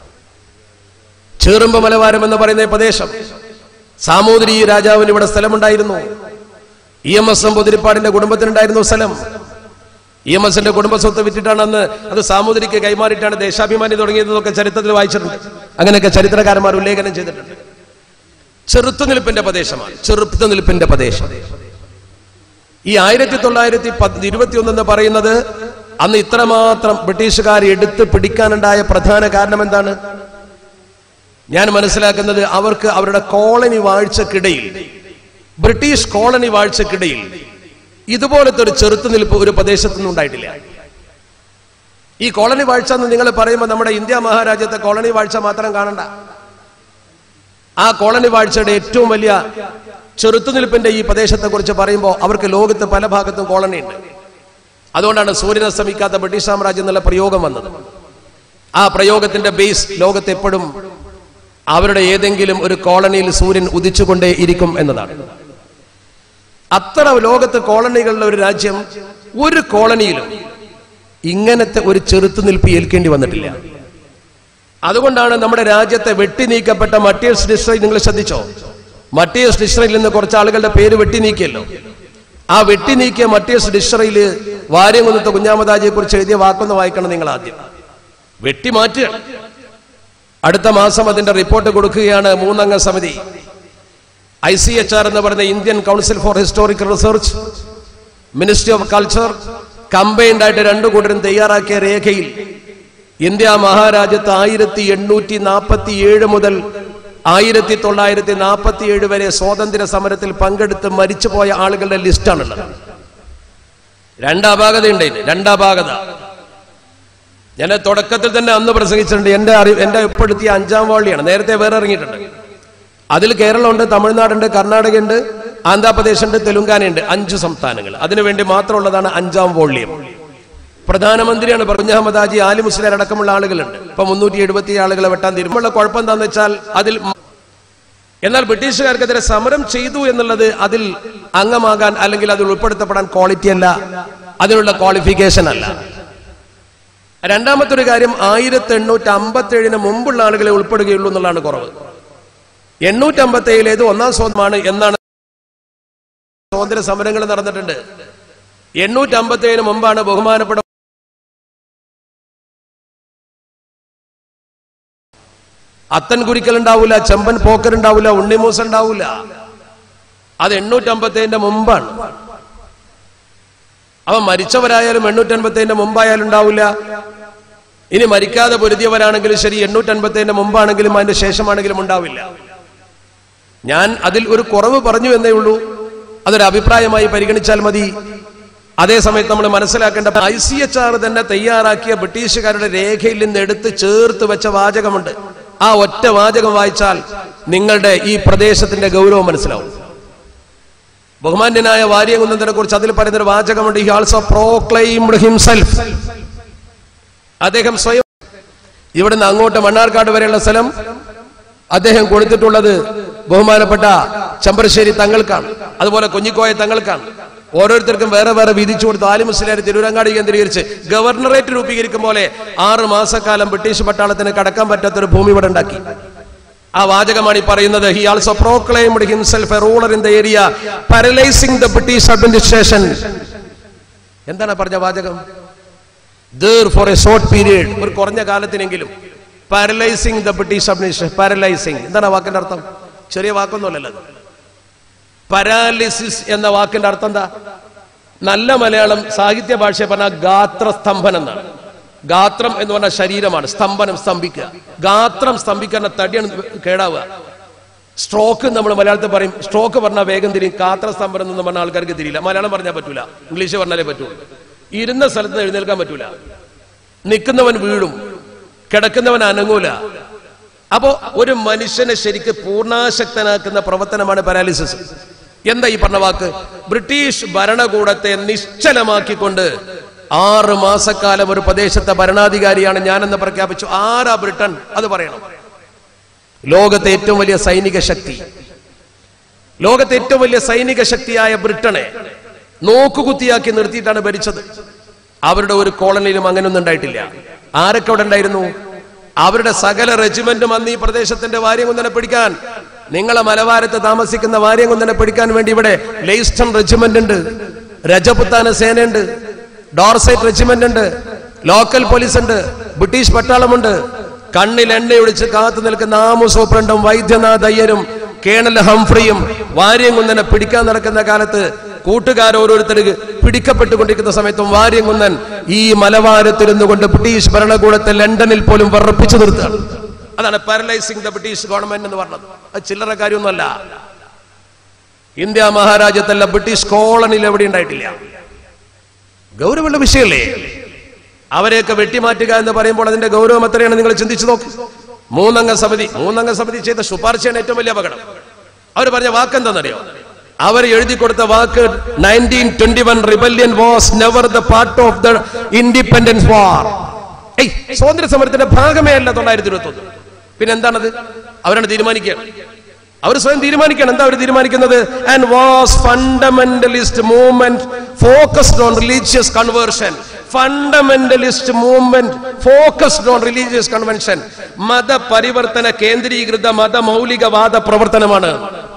ചേറുമ്പ മലവാരം എന്ന് പറയുന്ന ഈ പ്രദേശം സാമൂതിരി രാജാവിന് ഇവിടെ സ്ഥലമുണ്ടായിരുന്നു ഇ എം എസ് എമ്പുതിരിപ്പാടിന്റെ കുടുംബത്തിനുണ്ടായിരുന്നു സ്ഥലം ഇ എം എസിന്റെ കുടുംബ സ്വത്ത് വിറ്റിട്ടാണ് അന്ന് അത് സാമൂതിരിക്ക് കൈമാറിയിട്ടാണ് ദേശാഭിമാനി തുടങ്ങിയതൊക്കെ ചരിത്രത്തിൽ വായിച്ചിട്ടുണ്ട് അങ്ങനെയൊക്കെ ചരിത്രകാരന്മാർ ഉല്ലേഖനം ചെയ്തിട്ടുണ്ട് ചെറുത്തുനിൽപ്പിന്റെ പ്രദേശമാണ് ചെറുത്തുനിൽപ്പിന്റെ പ്രദേശം ഈ ആയിരത്തി തൊള്ളായിരത്തി ഇരുപത്തിയൊന്ന് എന്ന് പറയുന്നത് അന്ന് ഇത്രമാത്രം ബ്രിട്ടീഷുകാർ എടുത്ത് പിടിക്കാനുണ്ടായ പ്രധാന കാരണം എന്താണ് ഞാൻ മനസ്സിലാക്കുന്നത് അവർക്ക് അവരുടെ കോളനി വാഴ്ചക്കിടയിൽ ബ്രിട്ടീഷ് കോളനി വാഴ്ചക്കിടയിൽ ഇതുപോലത്തെ ഒരു ചെറുത്തുനിൽപ്പ് ഒരു പ്രദേശത്തു നിന്നും ഉണ്ടായിട്ടില്ല ഈ കോളനി വാഴ്ച എന്ന് നിങ്ങൾ പറയുമ്പോൾ നമ്മുടെ ഇന്ത്യ മഹാരാജ്യത്തെ കോളനി വാഴ്ച മാത്രം കാണണ്ട ആ കോളനി വാഴ്ചയുടെ ഏറ്റവും വലിയ ചെറുത്തുനിൽപ്പിന്റെ ഈ പ്രദേശത്തെ കുറിച്ച് പറയുമ്പോൾ അവർക്ക് ലോകത്ത് പല ഭാഗത്തും കോളനി ഉണ്ട് അതുകൊണ്ടാണ് സൂര്യൻ അസ്തമിക്കാത്ത ബ്രിട്ടീഷ് സാമ്രാജ്യം എന്നുള്ള പ്രയോഗം വന്നത് ആ പ്രയോഗത്തിന്റെ ബേസ് ലോകത്ത് എപ്പോഴും അവരുടെ ഏതെങ്കിലും ഒരു കോളനിയിൽ സൂര്യൻ ഉദിച്ചുകൊണ്ടേ ഇരിക്കും എന്നതാണ് അത്ര ലോകത്ത് കോളനികളുടെ ഒരു രാജ്യം ഒരു കോളനിയിലും ഇങ്ങനത്തെ ഒരു ചെറുത്തുനിൽപ്പ് ഏൽക്കേണ്ടി വന്നിട്ടില്ല അതുകൊണ്ടാണ് നമ്മുടെ രാജ്യത്തെ വെട്ടി നീക്കപ്പെട്ട മട്ടിയസ് ഡിസ്ട്രിക്ട് നിങ്ങൾ ശ്രദ്ധിച്ചോ മട്ടിയസ് ഡിസ്ട്രിക്റ്റിൽ നിന്ന് കുറച്ച് ആളുകളുടെ പേര് വെട്ടി നീക്കിയല്ലോ ആ വെട്ടി നീക്കിയ മട്ടിയസ് ഡിസ്ട്രിക്റ്റില് വാര്യംകുന്നത്തെ കുഞ്ഞാമദാജിയെ കുറിച്ച് എഴുതിയ വാക്കൊന്ന് വായിക്കണം നിങ്ങൾ ആദ്യം വെട്ടി മാറ്റുകയാണ് അടുത്ത മാസം അതിന്റെ റിപ്പോർട്ട് കൊടുക്കുകയാണ് മൂന്നംഗ സമിതി ഐ സി എച്ച് ആർ എന്ന് പറയുന്ന Indian council for historical research ministry of culture combined ആയിട്ട് രണ്ടു കൂട്ടരും തയ്യാറാക്കിയ രേഖയിൽ ഇന്ത്യ മഹാരാജ്യത്ത് ആയിരത്തി എണ്ണൂറ്റി നാൽപ്പത്തി ഏഴ് മുതൽ ആയിരത്തി തൊള്ളായിരത്തി നാൽപ്പത്തി ഏഴ് വരെ സ്വാതന്ത്ര്യ സമരത്തിൽ പങ്കെടുത്ത് മരിച്ചുപോയ ആളുകളുടെ ലിസ്റ്റാണുള്ളത് രണ്ടാഭാഗതയുണ്ട് ഇതിന് രണ്ടാഭാഗത ഞാൻ തുടക്കത്തിൽ തന്നെ അന്ന് പ്രസംഗിച്ചിട്ടുണ്ട് എന്റെ അറിവ് എന്റെ ഉൾപ്പെടുത്തിയ അഞ്ചാം വോളിയാണ് നേരത്തെ വേറെ ഇറങ്ങിയിട്ടുണ്ട് അതിൽ കേരളമുണ്ട് തമിഴ്നാടുണ്ട് കർണാടകയുണ്ട് ആന്ധ്രാപ്രദേശ് ഉണ്ട് തെലുങ്കാനയുണ്ട് അഞ്ച് സംസ്ഥാനങ്ങൾ അതിനുവേണ്ടി മാത്രമുള്ളതാണ് അഞ്ചാം വോള്യം പ്രധാനമന്ത്രിയാണ് കുഞ്ഞഹമ്മദാജി ആലി മുസ്ലിം അടക്കമുള്ള ആളുകളുണ്ട് ഇപ്പൊ മുന്നൂറ്റി എഴുപത്തി ആളുകളെ വെട്ടാൻ തീരുമാനമുള്ള കുഴപ്പം എന്താണെന്ന് വെച്ചാൽ അതിൽ എന്നാൽ ബ്രിട്ടീഷുകാർക്കെതിരെ സമരം ചെയ്തു എന്നുള്ളത് അതിൽ അംഗമാകാൻ അല്ലെങ്കിൽ അതിൽ ഉൾപ്പെടുത്തപ്പെടാൻ ക്വാളിറ്റി അല്ല അതിനുള്ള ക്വാളിഫിക്കേഷൻ അല്ല രണ്ടാമത്തെ ഒരു കാര്യം ആയിരത്തി എണ്ണൂറ്റി അമ്പത്തി ഏഴിന് മുമ്പുള്ള ആളുകളെ ഉൾപ്പെടുകയുള്ളൂ എന്നുള്ളതാണ് കുറവ് എണ്ണൂറ്റി അമ്പത്തി ഏഴിലേത് ഒന്നാം സ്വാതന്ത്ര്യമാണ് എന്നാണ് സ്വാതന്ത്ര്യ സമരങ്ങൾ നടന്നിട്ടുണ്ട് എണ്ണൂറ്റി അമ്പത്തി ഏഴിന് മുമ്പാണ് ബഹുമാനപ്പെട്ട അത്തൻ കുരിക്കൽ ഉണ്ടാവില്ല ചെമ്പൻ പോക്കർ ഉണ്ടാവില്ല ഉണ്ണിമൂസ് ഉണ്ടാവില്ല അത് എണ്ണൂറ്റി അമ്പത്തി ഏഴിന്റെ മുമ്പാണ് അവ മരിച്ചവരായാലും എണ്ണൂറ്റി അൻപത്തി ഏഴിന്റെ മുമ്പായാലും ഉണ്ടാവില്ല ഇനി മരിക്കാതെ പൊരുതിയവരാണെങ്കിലും ശരി എണ്ണൂറ്റി അൻപത്തി ഏഴിന്റെ മുമ്പാണെങ്കിലും അതിന്റെ ശേഷമാണെങ്കിലും ഉണ്ടാവില്ല ഞാൻ അതിൽ ഒരു കുറവ് പറഞ്ഞു എന്നേ ഉള്ളൂ അതൊരു അഭിപ്രായമായി പരിഗണിച്ചാൽ മതി അതേ സമയത്ത് നമ്മൾ മനസ്സിലാക്കേണ്ട ഐ സി എച്ച് ആർ തന്നെ തയ്യാറാക്കിയ ബ്രിട്ടീഷുകാരുടെ രേഖയിൽ നിന്ന് എടുത്ത് ചേർത്ത് വെച്ച വാചകമുണ്ട് ആ ഒറ്റ വാചകം വായിച്ചാൽ നിങ്ങളുടെ ഈ പ്രദേശത്തിന്റെ ഗൗരവം മനസ്സിലാവും ബഹുമാന്യനായ വാര്യകുന്നതിനെ കുറിച്ച് അതിൽ പറയുന്ന ഒരു വാചകമുണ്ട് ഹി ആൾസോ പ്രോക്ലെയിംഡ് ഹിംസെൽഫ് അദ്ദേഹം സ്വയം ഇവിടുന്ന് അങ്ങോട്ട് മണ്ണാർക്കാട് വരെയുള്ള സ്ഥലം അദ്ദേഹം കൊടുത്തിട്ടുള്ളത് ബഹുമാനപ്പെട്ട ചമ്പരശ്ശേരി തങ്ങൾക്കാണ് അതുപോലെ കുഞ്ഞിക്കോയ തങ്ങൾക്കാണ് ഓരോരുത്തർക്കും വേറെ വേറെ വിധിച്ചു കൊടുത്തു ആലിമുസ്ലിയാർ തിരൂരങ്ങാടി കേന്ദ്രീകരിച്ച് ഗവർണറേറ്റ് രൂപീകരിക്കും പോലെ ആറ് മാസക്കാലം ബ്രിട്ടീഷ് പട്ടാളത്തിന് കടക്കാൻ പറ്റാത്ത ഒരു ഭൂമി ഇവിടെ ഉണ്ടാക്കി ആ വാചകമാണ് ഈ പറയുന്നത് he also proclaimed himself a ruler in the area paralysing the British administration എന്താണ് പറഞ്ഞ വാചകം there for a short period ഒരു കുറഞ്ഞ കാലത്തിനെങ്കിലും paralysing the British administration paralysing എന്താണ് ആ വാക്കിന്റെ അർത്ഥം ചെറിയ വാക്കൊന്നുമല്ലല്ലോ അത് പരാലിസിസ് എന്ന വാക്കിന്റെ അർത്ഥം എന്താ നല്ല മലയാളം സാഹിത്യ ഭാഷ പറഞ്ഞാൽ ഗാത്രസ്തംഭനം എന്നാണ് ഗാത്രം എന്ന് പറഞ്ഞാൽ ശരീരമാണ് സ്തംഭനം സ്തംഭിക്കുക ഗാത്രം സ്തംഭിക്കുന്ന തടിയാണ് കേടാവുക സ്ട്രോക്ക് നമ്മൾ മലയാളത്തിൽ പറയും സ്ട്രോക്ക് പറഞ്ഞാൽ വേഗം തിരിയും ഗാത്രസ്തംഭനം എന്ന് പറഞ്ഞ ആൾക്കാർക്ക് തിരിയില്ല മലയാളം പറഞ്ഞാൽ പറ്റൂല ഇംഗ്ലീഷ് പറഞ്ഞാലേ പറ്റുള്ളൂ ഇരുന്ന സ്ഥലത്ത് നിന്ന് എഴുന്നേൽക്കാൻ പറ്റൂല നിൽക്കുന്നവൻ വീഴും കിടക്കുന്നവൻ അനങ്ങൂല അപ്പോ ഒരു മനുഷ്യനെ ശരിക്ക് പൂർണ്ണാശക്തനാക്കുന്ന പ്രവർത്തനമാണ് പാരാലിസിസ് എന്താ ഈ പറഞ്ഞ വാക്ക് ബ്രിട്ടീഷ് ഭരണകൂടത്തെ നിശ്ചലമാക്കിക്കൊണ്ട് ആറ് മാസക്കാലം ഒരു പ്രദേശത്തെ ഭരണാധികാരിയാണ് ഞാനെന്ന് പ്രഖ്യാപിച്ചു ആരാ ബ്രിട്ടൻ അത് പറയണം ലോകത്തെ ഏറ്റവും വലിയ സൈനിക ശക്തി ലോകത്തെ ഏറ്റവും വലിയ സൈനിക ശക്തിയായ ബ്രിട്ടനെ നോക്കുകുത്തിയാക്കി നിർത്തിയിട്ടാണ് ഭരിച്ചത് അവരുടെ ഒരു കോളനിയിലും അങ്ങനെയൊന്നും ഉണ്ടായിട്ടില്ല ആരൊക്കെ അവിടെ ഉണ്ടായിരുന്നു അവരുടെ സകല റെജിമെന്റും അന്ന് ഈ പ്രദേശത്തിന്റെ വാര്യംകുന്നനെ പിടിക്കാൻ നിങ്ങളെ മലവാരത്ത് താമസിക്കുന്ന വാര്യംകുന്നനെ പിടിക്കാൻ വേണ്ടി ഇവിടെ ലെയ്സ്റ്റൺ റെജിമെന്റ് ഉണ്ട് രജപുത്താന സേനയുണ്ട് ഡോർസൈറ്റ് റെജിമെന്റ് ഉണ്ട് ലോക്കൽ പോലീസ് ഉണ്ട് ബ്രിട്ടീഷ് പട്ടാളമുണ്ട് കണ്ണിൽ എണ്ണയൊഴിച്ച് കാത്തു നിൽക്കുന്ന ആമു സൂപ്രണ്ടും വൈദ്യനാഥ് അയ്യരും കേണൽ ഹംഫ്രിയും വാര്യംകുന്നനെ പിടിക്കാൻ നടക്കുന്ന കാലത്ത് കൂട്ടുകാർ ഓരോരുത്തർ പിടിക്കപ്പെട്ടുകൊണ്ടിരിക്കുന്ന സമയത്തും വാര്യംകുന്നൻ ഈ മലവാരത്തിരുന്നു കൊണ്ട് ബ്രിട്ടീഷ് ഭരണകൂടത്തെ ലണ്ടനിൽ പോലും വിറപ്പിച്ചു നിർത്തുകയാണ് അതാണ് പാരലൈസിംഗ് ദ ബ്രിട്ടീഷ് ഗവൺമെന്റ് എന്ന് പറഞ്ഞത് അത് ചില്ലറ കാര്യമൊന്നുമല്ല ഇന്ത്യ മഹാരാജ്യത്തല്ല ബ്രിട്ടീഷ് കോളനിയിൽ എവിടെ ഉണ്ടായിട്ടില്ല ഗൗരവമുള്ള വിഷയമല്ലേ അവരെയൊക്കെ വെട്ടിമാറ്റുക എന്ന് പറയുമ്പോൾ അതിന്റെ ഗൗരവം എത്രയാണ് നിങ്ങൾ ചിന്തിച്ചു നോക്ക് മൂന്നംഗ സമിതി മൂന്നംഗ സമിതി ചെയ്ത ശുപാർശയാണ് ഏറ്റവും വലിയ അപകടം അവർ പറഞ്ഞ വാക്ക് എന്താണെന്നറിയോ അവർ എഴുതി കൊടുത്ത വാക്ക് nineteen twenty one rebellion was never the part of the independence war ഏയ് സ്വാതന്ത്ര്യ സമരത്തിന്റെ ഭാഗമേ അല്ല തൊള്ളായിരത്തി ഇരുപത്തി ഒന്ന് പിന്നെ എന്താണത് അവരാണ് തീരുമാനിക്കുക അവർ സ്വയം തീരുമാനിക്കണം എന്താ അവർ തീരുമാനിക്കുന്നത് and was fundamentalist movement focused on religious conversion fundamentalist movement focused on religious convention മതപരിവർത്തന കേന്ദ്രീകൃത മതമൗലികവാദ പ്രവർത്തനമാണ്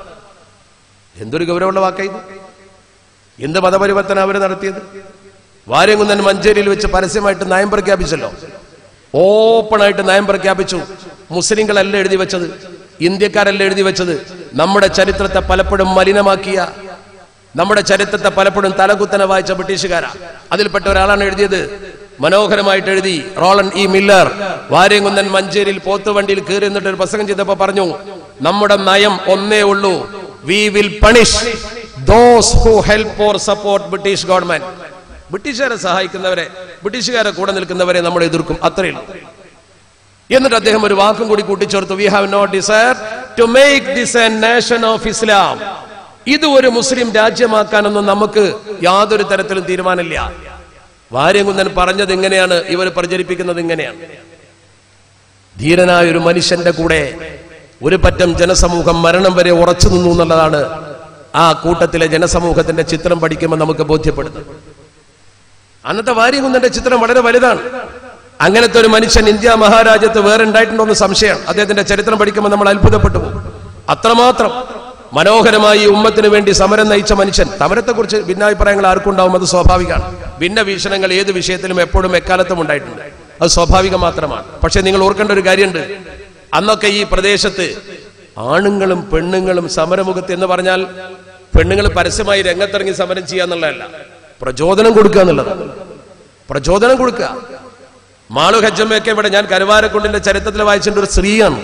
എന്തൊരു ഗൗരവമുള്ള വാക്കായി എന്ത് മതപരിവർത്തനം അവർ നടത്തിയത് വാര്യംകുന്നൻ മഞ്ചേരിയിൽ വെച്ച് പരസ്യമായിട്ട് നയം പ്രഖ്യാപിച്ചല്ലോ ഓപ്പണായിട്ട് നയം പ്രഖ്യാപിച്ചു മുസ്ലിങ്ങളല്ല എഴുതി വെച്ചത് ഇന്ത്യക്കാരല്ല എഴുതി വെച്ചത് നമ്മുടെ ചരിത്രത്തെ പലപ്പോഴും മലിനമാക്കിയ നമ്മുടെ ചരിത്രത്തെ പലപ്പോഴും തലകുത്തനെ വായിച്ച ബ്രിട്ടീഷുകാരാ അതിൽപ്പെട്ട ഒരാളാണ് എഴുതിയത് മനോഹരമായിട്ട് എഴുതി റോളൻ ഇ മില്ലർ വാര്യംകുന്നൻ മഞ്ചേരിയിൽ പോത്തുവണ്ടിയിൽ കയറി നിന്നിട്ട് ഒരു പ്രസംഗം ചെയ്തപ്പോ പറഞ്ഞു നമ്മുടെ നയം ഒന്നേ ഉള്ളൂ we will punish those who help or support British government ബ്രിട്ടീഷുകാരെ സഹായിക്കുന്നവരെ ബ്രിട്ടീഷുകാരെ കൂടെ നിൽക്കുന്നവരെ നമ്മൾ എതിർക്കും അത്രയുള്ളൂ എന്നിട്ട് അദ്ദേഹം ഒരു വാക്കും കൂടി കൂട്ടിച്ചേർത്തു we have not desire to make this a nation of Islam ഇത് ഒരു മുസ്ലിം രാജ്യമാക്കാനൊന്നും നമുക്ക് യാതൊരു തരത്തിലും തീരുമാനമില്ല വാര്യംകുന്നൻ പറഞ്ഞത് ഇങ്ങനെയാണ് ഇവർ പ്രചരിപ്പിക്കുന്നത് ഇങ്ങനെയാണ് ധീരനായ ഒരു മനുഷ്യന്റെ കൂടെ ഒരു പറ്റം ജനസമൂഹം മരണം വരെ ഉറച്ചു നിന്നു എന്നുള്ളതാണ് ആ കൂട്ടത്തിലെ ജനസമൂഹത്തിന്റെ ചിത്രം പഠിക്കുമ്പോൾ നമുക്ക് ബോധ്യപ്പെടുന്നത് അന്നത്തെ വാര്യകുന്നന്റെ ചിത്രം വളരെ വലുതാണ് അങ്ങനത്തെ ഒരു മനുഷ്യൻ ഇന്ത്യ മഹാരാജ്യത്ത് വേറെ ഉണ്ടായിട്ടുണ്ടോ എന്ന് സംശയം അദ്ദേഹത്തിന്റെ ചരിത്രം പഠിക്കുമ്പോൾ നമ്മൾ അത്ഭുതപ്പെട്ടു പോകും അത്രമാത്രം മനോഹരമായി ഈ ഉമ്മത്തിന് വേണ്ടി സമരം നയിച്ച മനുഷ്യൻ സമരത്തെക്കുറിച്ച് ഭിന്നാഭിപ്രായങ്ങൾ ആർക്കും ഉണ്ടാവും അത് സ്വാഭാവികമാണ് ഭിന്ന വീക്ഷണങ്ങൾ ഏത് വിഷയത്തിലും എപ്പോഴും എക്കാലത്തും ഉണ്ടായിട്ടുണ്ട് അത് സ്വാഭാവികം മാത്രമാണ് പക്ഷെ നിങ്ങൾ ഓർക്കേണ്ട ഒരു കാര്യമുണ്ട് അന്നൊക്കെ ഈ പ്രദേശത്ത് ആണുങ്ങളും പെണ്ണുങ്ങളും സമരമുഖത്ത് എന്ന് പറഞ്ഞാൽ പെണ്ണുങ്ങൾ പരസ്യമായി രംഗത്തിറങ്ങി സമരം ചെയ്യുക എന്നുള്ളതല്ല പ്രചോദനം കൊടുക്കുക എന്നുള്ളതാണ് പ്രചോദനം കൊടുക്കുക മാളു ഹജ്ജമ്മയൊക്കെ ഇവിടെ ഞാൻ കരുവാരക്കുണ്ടിന്റെ ചരിത്രത്തിൽ വായിച്ചിട്ട് ഒരു സ്ത്രീയാണ്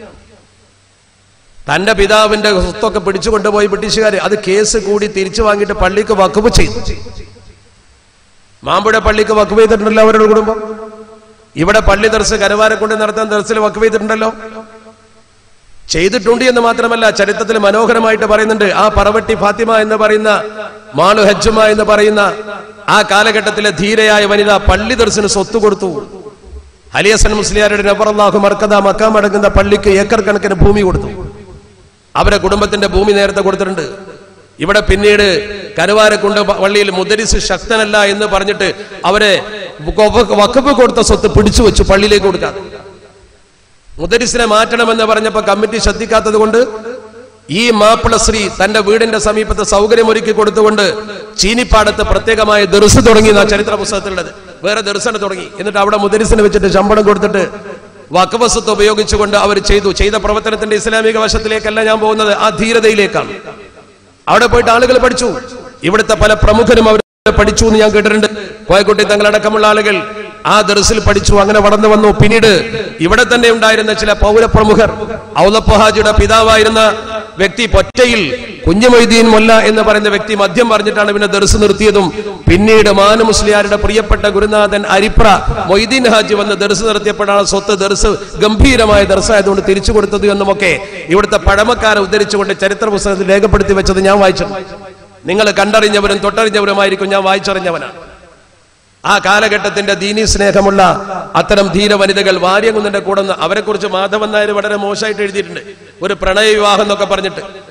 തന്റെ പിതാവിന്റെ സ്വത്തൊക്കെ പിടിച്ചു കൊണ്ടുപോയി ബ്രിട്ടീഷുകാർ അത് കേസ് കൂടി തിരിച്ചു വാങ്ങിയിട്ട് പള്ളിക്ക് വക്കുവ് ചെയ്തു മാമ്പുഴ പള്ളിക്ക് വക്കുവ് ചെയ്തിട്ടുണ്ടല്ലോ അവരുടെ കുടുംബം ഇവിടെ പള്ളി ദർസ് കരുവാരക്കുണ്ട് നടത്താൻ ദർസിൽ വക്കുവ് ചെയ്തിട്ടുണ്ടല്ലോ ചെയ്തിട്ടുണ്ട് എന്ന് മാത്രമല്ല ചരിത്രത്തിൽ മനോഹരമായിട്ട് പറയുന്നുണ്ട് ആ പറവട്ടി ഫാത്തിമ എന്ന് പറയുന്ന മാളു ഹജ്ജുമ എന്ന് പറയുന്ന ആ കാലഘട്ടത്തിലെ ധീരയായ വനിത പള്ളി ദർശന് സ്വത്ത് കൊടുത്തു അലിയസൻ മുസ്ലിയാരുടെ നബറല്ലാഹു മർക്കത മക്കാം അടങ്ങുന്ന പള്ളിക്ക് ഏക്കർ കണക്കിന് ഭൂമി കൊടുത്തു അവരെ കുടുംബത്തിന്റെ ഭൂമി നേരത്തെ കൊടുത്തിട്ടുണ്ട് ഇവിടെ പിന്നീട് കരുവാരക്കുണ്ട് പള്ളിയിൽ മുദരിസ് ശക്തനല്ല എന്ന് പറഞ്ഞിട്ട് അവരെ വക്കപ്പ് കൊടുത്ത സ്വത്ത് പിടിച്ചു വെച്ചു പള്ളിയിലേക്ക് കൊടുക്കാതെ മുദരിസിനെ മാറ്റണമെന്ന് പറഞ്ഞപ്പോ കമ്മിറ്റി ശ്രദ്ധിക്കാത്തത് കൊണ്ട് ഈ മാപ്പിള സ്ത്രീ തന്റെ വീടിന്റെ സമീപത്ത് സൗകര്യമൊരുക്കി കൊടുത്തുകൊണ്ട് ചീനിപ്പാടത്ത് പ്രത്യേകമായ ദർസ് തുടങ്ങി എന്നാ ചരിത്ര പുസ്തകത്തിലുള്ളത് വേറെ ദർശനം തുടങ്ങി എന്നിട്ട് അവിടെ മുദരിസിന് വെച്ചിട്ട് ശമ്പളം കൊടുത്തിട്ട് വക്കവസ്വത്ത് ഉപയോഗിച്ചുകൊണ്ട് അവർ ചെയ്തു ചെയ്ത പ്രവർത്തനത്തിന്റെ ഇസ്ലാമിക വശത്തിലേക്കല്ല ഞാൻ പോകുന്നത് ആ ധീരതയിലേക്കാണ് അവിടെ പോയിട്ട് ആളുകൾ പഠിച്ചു ഇവിടുത്തെ പല പ്രമുഖരും അവർ പഠിച്ചു എന്ന് ഞാൻ കേട്ടിട്ടുണ്ട് കോയക്കുട്ടി തങ്ങളടക്കമുള്ള ആളുകൾ ആ ദർസിൽ പഠിച്ചു അങ്ങനെ വളർന്നു വന്നു പിന്നീട് ഇവിടെ തന്നെ ഉണ്ടായിരുന്ന ചില പൗരപ്രമുഖർ ഔലപ്പഹാജിയുടെ പിതാവായിരുന്ന വ്യക്തി പൊറ്റയിൽ കുഞ്ഞുമൊയ്തീൻ മൊല്ല എന്ന് പറയുന്ന വ്യക്തി മദ്യം പറഞ്ഞിട്ടാണ് പിന്നെ ദർസ് നിർത്തിയതും പിന്നീട് മാന മുസ്ലിയാരുടെ പ്രിയപ്പെട്ട ഗുരുനാഥൻ അരിപ്ര മൊയ്തീൻ ഹാജി വന്ന് ദർസ് നിർത്തിയപ്പോഴാണ് സ്വത്ത് ദർസ് ഗംഭീരമായ ദർസായതുകൊണ്ട് തിരിച്ചു കൊടുത്തത് എന്നുമൊക്കെ ഇവിടുത്തെ പഴമക്കാരെ ഉദ്ധരിച്ചുകൊണ്ട് ചരിത്ര പുസ്തകത്തിൽ രേഖപ്പെടുത്തി വെച്ചത് ഞാൻ വായിച്ചിട്ടുണ്ട് നിങ്ങൾ കണ്ടറിഞ്ഞവരും തൊട്ടറിഞ്ഞവരുമായിരിക്കും ഞാൻ വായിച്ചറിഞ്ഞവനാണ് ആ കാലഘട്ടത്തിന്റെ ദീനി സ്നേഹമുള്ള അത്തരം ധീര വനിതകൾ വാര്യകുന്നന്റെ കൂടെ നിന്ന് അവരെ കുറിച്ച് മാധവൻ നായർ വളരെ മോശമായിട്ട് എഴുതിയിട്ടുണ്ട് ഒരു പ്രണയ വിവാഹം എന്നൊക്കെ പറഞ്ഞിട്ട്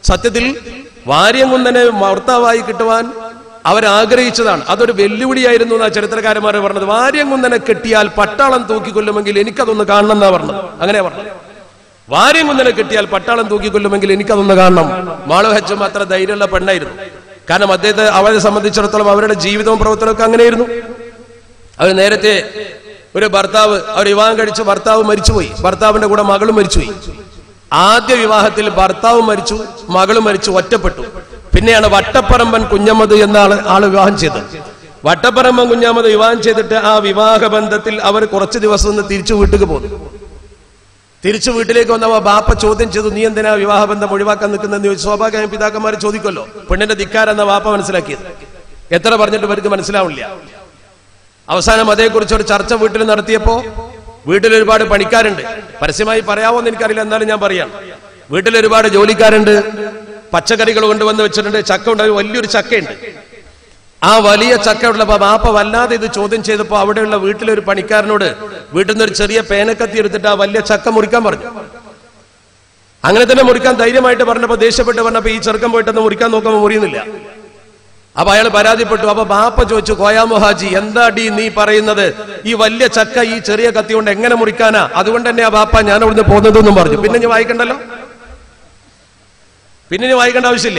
സത്യത്തിൽ വാര്യംകുന്നനെ ഭർത്താവായി കിട്ടുവാൻ അവരാഗ്രഹിച്ചതാണ് അതൊരു വെല്ലുവിളിയായിരുന്നു എന്നാ ചരിത്രകാരന്മാർ പറഞ്ഞത് വാര്യംകുന്നനെ കെട്ടിയാൽ പട്ടാളം തൂക്കിക്കൊല്ലുമെങ്കിൽ എനിക്കതൊന്ന് കാണണം എന്നാ പറഞ്ഞത് അങ്ങനെ പറഞ്ഞത് വാര്യംകുന്നനെ കെട്ടിയാൽ പട്ടാളം തൂക്കിക്കൊല്ലുമെങ്കിൽ എനിക്കതൊന്ന് കാണണം മാളവഹച്ചും അത്ര ധൈര്യമുള്ള പെണ്ണായിരുന്നു കാരണം അദ്ദേഹത്തെ അവരെ സംബന്ധിച്ചിടത്തോളം അവരുടെ ജീവിതവും പ്രവർത്തനമൊക്കെ അങ്ങനെയായിരുന്നു അവർ നേരത്തെ ഒരു ഭർത്താവ് അവർ വിവാഹം കഴിച്ച ഭർത്താവ് മരിച്ചുപോയി ഭർത്താവിന്റെ കൂടെ മകളും മരിച്ചുപോയി ആദ്യ വിവാഹത്തിൽ ഭർത്താവ് മരിച്ചു മകളും മരിച്ചു ഒറ്റപ്പെട്ടു പിന്നെയാണ് വട്ടപ്പറമ്പൻ കുഞ്ഞമ്മദ് എന്ന ആള് ആള് വിവാഹം ചെയ്തത് വട്ടപ്പറമ്പൻ കുഞ്ഞമ്മദ് വിവാഹം ചെയ്തിട്ട് ആ വിവാഹ ബന്ധത്തിൽ അവർ കുറച്ച് ദിവസം ഒന്ന് തിരിച്ചു വീട്ടിലേക്ക് പോന്നു തിരിച്ചു വീട്ടിലേക്ക് വന്നപ്പോ ബാപ്പ ചോദ്യം ചെയ്തു നീ എന്തിനാ വിവാഹബന്ധം ഒഴിവാക്കാൻ നിൽക്കുന്നതെന്ന് ചോദിച്ചു സ്വാഭാവികമായും പിതാക്കന്മാർ ചോദിക്കുമല്ലോ പെണ്ണിന്റെ ധിക്കാരെന്ന ബാപ്പ മനസ്സിലാക്കിയത് എത്ര പറഞ്ഞിട്ട് ഇവർക്ക് മനസ്സിലാവില്ല അവസാനം അതേക്കുറിച്ച് ഒരു ചർച്ച വീട്ടിൽ നടത്തിയപ്പോ വീട്ടിൽ ഒരുപാട് പണിക്കാരുണ്ട് പരസ്യമായി പറയാവോ എന്ന് എനിക്കറിയില്ല എന്നാലും ഞാൻ പറയാം വീട്ടിൽ ഒരുപാട് ജോലിക്കാരുണ്ട് പച്ചക്കറികൾ കൊണ്ടുവന്ന് വെച്ചിട്ടുണ്ട് ചക്ക ഉണ്ട് വലിയൊരു ചക്കയുണ്ട് ആ വലിയ ചക്ക ഉള്ളപ്പോ ബാപ്പ വല്ലാതെ ഇത് ചോദ്യം ചെയ്തപ്പോ അവിടെയുള്ള വീട്ടിലെ ഒരു പണിക്കാരനോട് വീട്ടിൽ നിന്ന് ഒരു ചെറിയ പേനക്കത്തി എടുത്തിട്ട് ആ വലിയ ചക്ക മുറിക്കാൻ പറഞ്ഞു അങ്ങനെ തന്നെ മുറിക്കാൻ ധൈര്യമായിട്ട് പറഞ്ഞപ്പോ ദേഷ്യപ്പെട്ട് പറഞ്ഞപ്പോ ഈ ചെറുക്കം പോയിട്ടൊന്ന് മുറിക്കാൻ നോക്കുമ്പോൾ മുറിയുന്നില്ല അപ്പൊ അയാൾ പരാതിപ്പെട്ടു അപ്പൊ ബാപ്പ ചോദിച്ചു കോയാമോ ഹാജി എന്താടി നീ പറയുന്നത് ഈ വലിയ ചക്ക ഈ ചെറിയ കത്തി കൊണ്ട് എങ്ങനെ മുറിക്കാനാ അതുകൊണ്ട് തന്നെ ആ ബാപ്പ ഞാൻ അവിടുന്ന് പോകുന്നതെന്നും പറഞ്ഞു പിന്നെ ഇനി വായിക്കണ്ടല്ലോ പിന്നെ ഇനി വായിക്കേണ്ട ആവശ്യമില്ല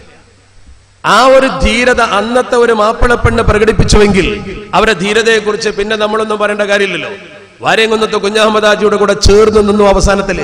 ആ ഒരു ധീരത അന്നത്തെ ഒരു മാപ്പിളപ്പെണ്ണ് പ്രകടിപ്പിച്ചുവെങ്കിൽ അവരെ ധീരതയെ കുറിച്ച് പിന്നെ നമ്മളൊന്നും പറയേണ്ട കാര്യമില്ലല്ലോ വാര്യംകുന്നത്ത് കുഞ്ഞാഹമ്മദാജിയുടെ കൂടെ ചേർന്ന് നിന്നു അവസാനത്തില്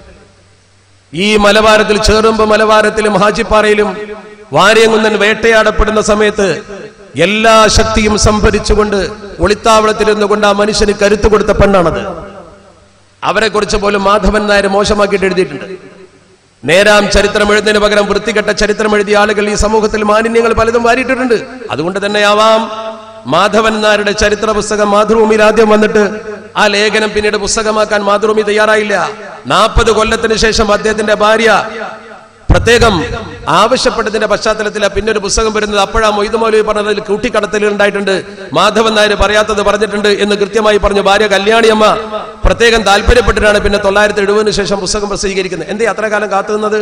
ഈ മലബാരത്തിൽ ചേറുമ്പ് മലബാരത്തിലും ഹാജിപ്പാറയിലും വാര്യംകുന്നൻ വേട്ടയാടപ്പെടുന്ന സമയത്ത് എല്ലാ ശക്തിയും സംഭരിച്ചുകൊണ്ട് ഒളിത്താവളത്തിൽ നിന്നുകൊണ്ട് ആ മനുഷ്യന് കരുത്തു കൊടുത്ത പെണ്ണാണത് അവരെ കുറിച്ച് പോലും മാധവൻ നായർ മോശമാക്കിയിട്ട് എഴുതിയിട്ടുണ്ട് നേരാം ചരിത്രം എഴുതുന്നതിന് പകരം വൃത്തികെട്ട ചരിത്രം എഴുതിയ ആളുകൾ ഈ സമൂഹത്തിൽ മാലിന്യങ്ങൾ പലതും വാരിയിട്ടിട്ടുണ്ട് അതുകൊണ്ട് തന്നെയാവാം മാധവൻ നായരുടെ ചരിത്ര പുസ്തകം മാതൃഭൂമിയിൽ ആദ്യം വന്നിട്ട് ആ ലേഖനം പിന്നീട് പുസ്തകമാക്കാൻ മാതൃഭൂമി തയ്യാറായില്ല നാൽപ്പത് കൊല്ലത്തിന് ശേഷം അദ്ദേഹത്തിന്റെ ഭാര്യ പ്രത്യേകം ആവശ്യപ്പെട്ടതിന്റെ പശ്ചാത്തലത്തിൽ പിന്നെ ഒരു പുസ്തകം വരുന്നത് അപ്പോഴാ മൊയ്തു മൗലവി പറഞ്ഞതിൽ കൂട്ടിക്കടത്തലുകൾ ഉണ്ടായിട്ടുണ്ട് മാധവൻ നായർ പറയാത്തത് പറഞ്ഞിട്ടുണ്ട് എന്ന് കൃത്യമായി പറഞ്ഞു ഭാര്യ കല്യാണിയമ്മ പ്രത്യേകം താല്പര്യപ്പെട്ടിട്ടാണ് പിന്നെ തൊള്ളായിരത്തി എഴുപതിനു ശേഷം പുസ്തകം പ്രസിദ്ധീകരിക്കുന്നത് എന്തേ അത്ര കാലം കാത്തുനിന്നത്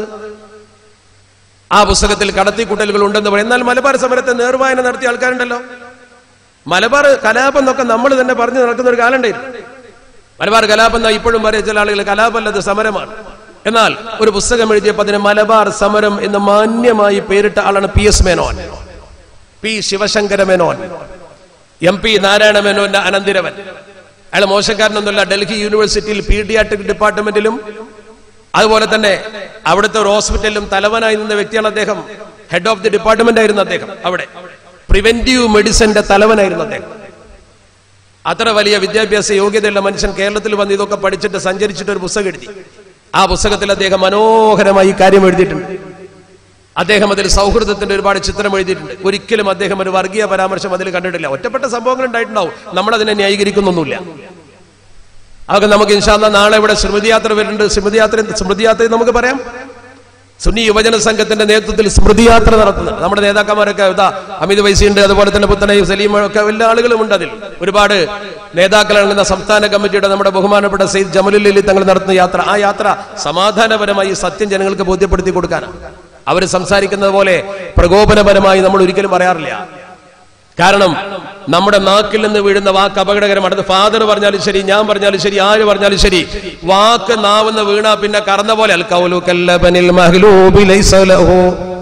ആ പുസ്തകത്തിൽ കടത്തിക്കൂട്ടലുകൾ ഉണ്ടെന്ന് പറയും എന്നാൽ മലബാർ സമരത്തെ നേർവായന നടത്തിയ ആൾക്കാരുണ്ടല്ലോ മലബാർ കലാപം എന്നൊക്കെ നമ്മൾ തന്നെ പറഞ്ഞു നടക്കുന്ന ഒരു കാലം ഉണ്ടായിരുന്നു മലബാർ കലാപം എന്നാ ഇപ്പോഴും പറയും ചില ആളുകൾ കലാപമല്ലത് സമരമാണ് എന്നാൽ ഒരു പുസ്തകം എഴുതിയപ്പോൾ അതിന് മലബാർ സമരം എന്ന് മാന്യമായി പേരിട്ട ആളാണ് P S Menon P Sivasankara Menon M P Narayana മേനോന്റെ അനന്തിരവൻ അയാൾ മോശക്കാരനൊന്നുമല്ല ഡൽഹി യൂണിവേഴ്സിറ്റിയിൽ പീഡിയാട്രിക് ഡിപ്പാർട്ട്മെന്റിലും അതുപോലെ തന്നെ അവിടുത്തെ ഒരു ഹോസ്പിറ്റലിലും തലവനായി നിന്ന വ്യക്തിയാണ് അദ്ദേഹം ഹെഡ് ഓഫ് ദി ഡിപ്പാർട്ട്മെന്റ് ആയിരുന്നു അദ്ദേഹം അവിടെ പ്രിവെന്റീവ് മെഡിസിന്റെ തലവനായിരുന്നു അദ്ദേഹം അത്ര വലിയ വിദ്യാഭ്യാസ യോഗ്യതയുള്ള മനുഷ്യൻ കേരളത്തിൽ വന്ന് ഇതൊക്കെ പഠിച്ചിട്ട് സഞ്ചരിച്ചിട്ട് ഒരു പുസ്തകം എഴുതി ആ പുസ്തകത്തിൽ അദ്ദേഹം മനോഹരമായി ഈ കാര്യം എഴുതിയിട്ടുണ്ട് അദ്ദേഹം അതിൽ സൗഹൃദത്തിന്റെ ഒരുപാട് ചിത്രം എഴുതിയിട്ടുണ്ട് ഒരിക്കലും അദ്ദേഹം ഒരു വർഗീയ പരാമർശം അതിൽ കണ്ടിട്ടില്ല ഒറ്റപ്പെട്ട സംഭവങ്ങൾ ഉണ്ടായിട്ടുണ്ടാവും നമ്മൾ അതിനെ ന്യായീകരിക്കുന്നൊന്നുമില്ല അതൊക്കെ നമുക്ക് ഇൻഷാല്ല നാളെ ഇവിടെ സ്മൃതി യാത്ര വരുന്നുണ്ട് സ്മൃതി യാത്ര സ്മൃതി യാത്ര നമുക്ക് പറയാം സുന്നി യുവജന സംഘത്തിന്റെ നേതൃത്വത്തിൽ സ്മൃതി യാത്ര നടത്തുന്നത് നമ്മുടെ നേതാക്കന്മാരൊക്കെ ഇതാ അമിത് വൈസിയുണ്ട് അതുപോലെ തന്നെ പുത്തനയും സലീം ഒക്കെ എല്ലാ ആളുകളും ഉണ്ട് അതിൽ ഒരുപാട് നേതാക്കളാണ് സംസ്ഥാന കമ്മിറ്റിയുടെ നമ്മുടെ ബഹുമാനപ്പെട്ട സെയ്ദ് ജമലുല്ലി തങ്ങൾ നടത്തുന്ന യാത്ര ആ യാത്ര സമാധാനപരമായി സത്യം ജനങ്ങൾക്ക് ബോധ്യപ്പെടുത്തി കൊടുക്കാനാണ് അവർ സംസാരിക്കുന്നത് പോലെ പ്രകോപനപരമായി നമ്മൾ ഒരിക്കലും പറയാറില്ല കാരണം നമ്മുടെ നാക്കിൽ നിന്ന് വീഴുന്ന വാക്ക് അപകടകരമാണ് അത് ഫാദർ പറഞ്ഞാലും ശരി ഞാൻ പറഞ്ഞാലും ശരി ആര് പറഞ്ഞാലും ശരി വാക്ക് നാവുന്ന വീണ പിന്നെ കറന്ന പോലെ അൽ ഖൗലു കല്ലബനിൽ മഹ്ലൂബി ലൈസ ലഹു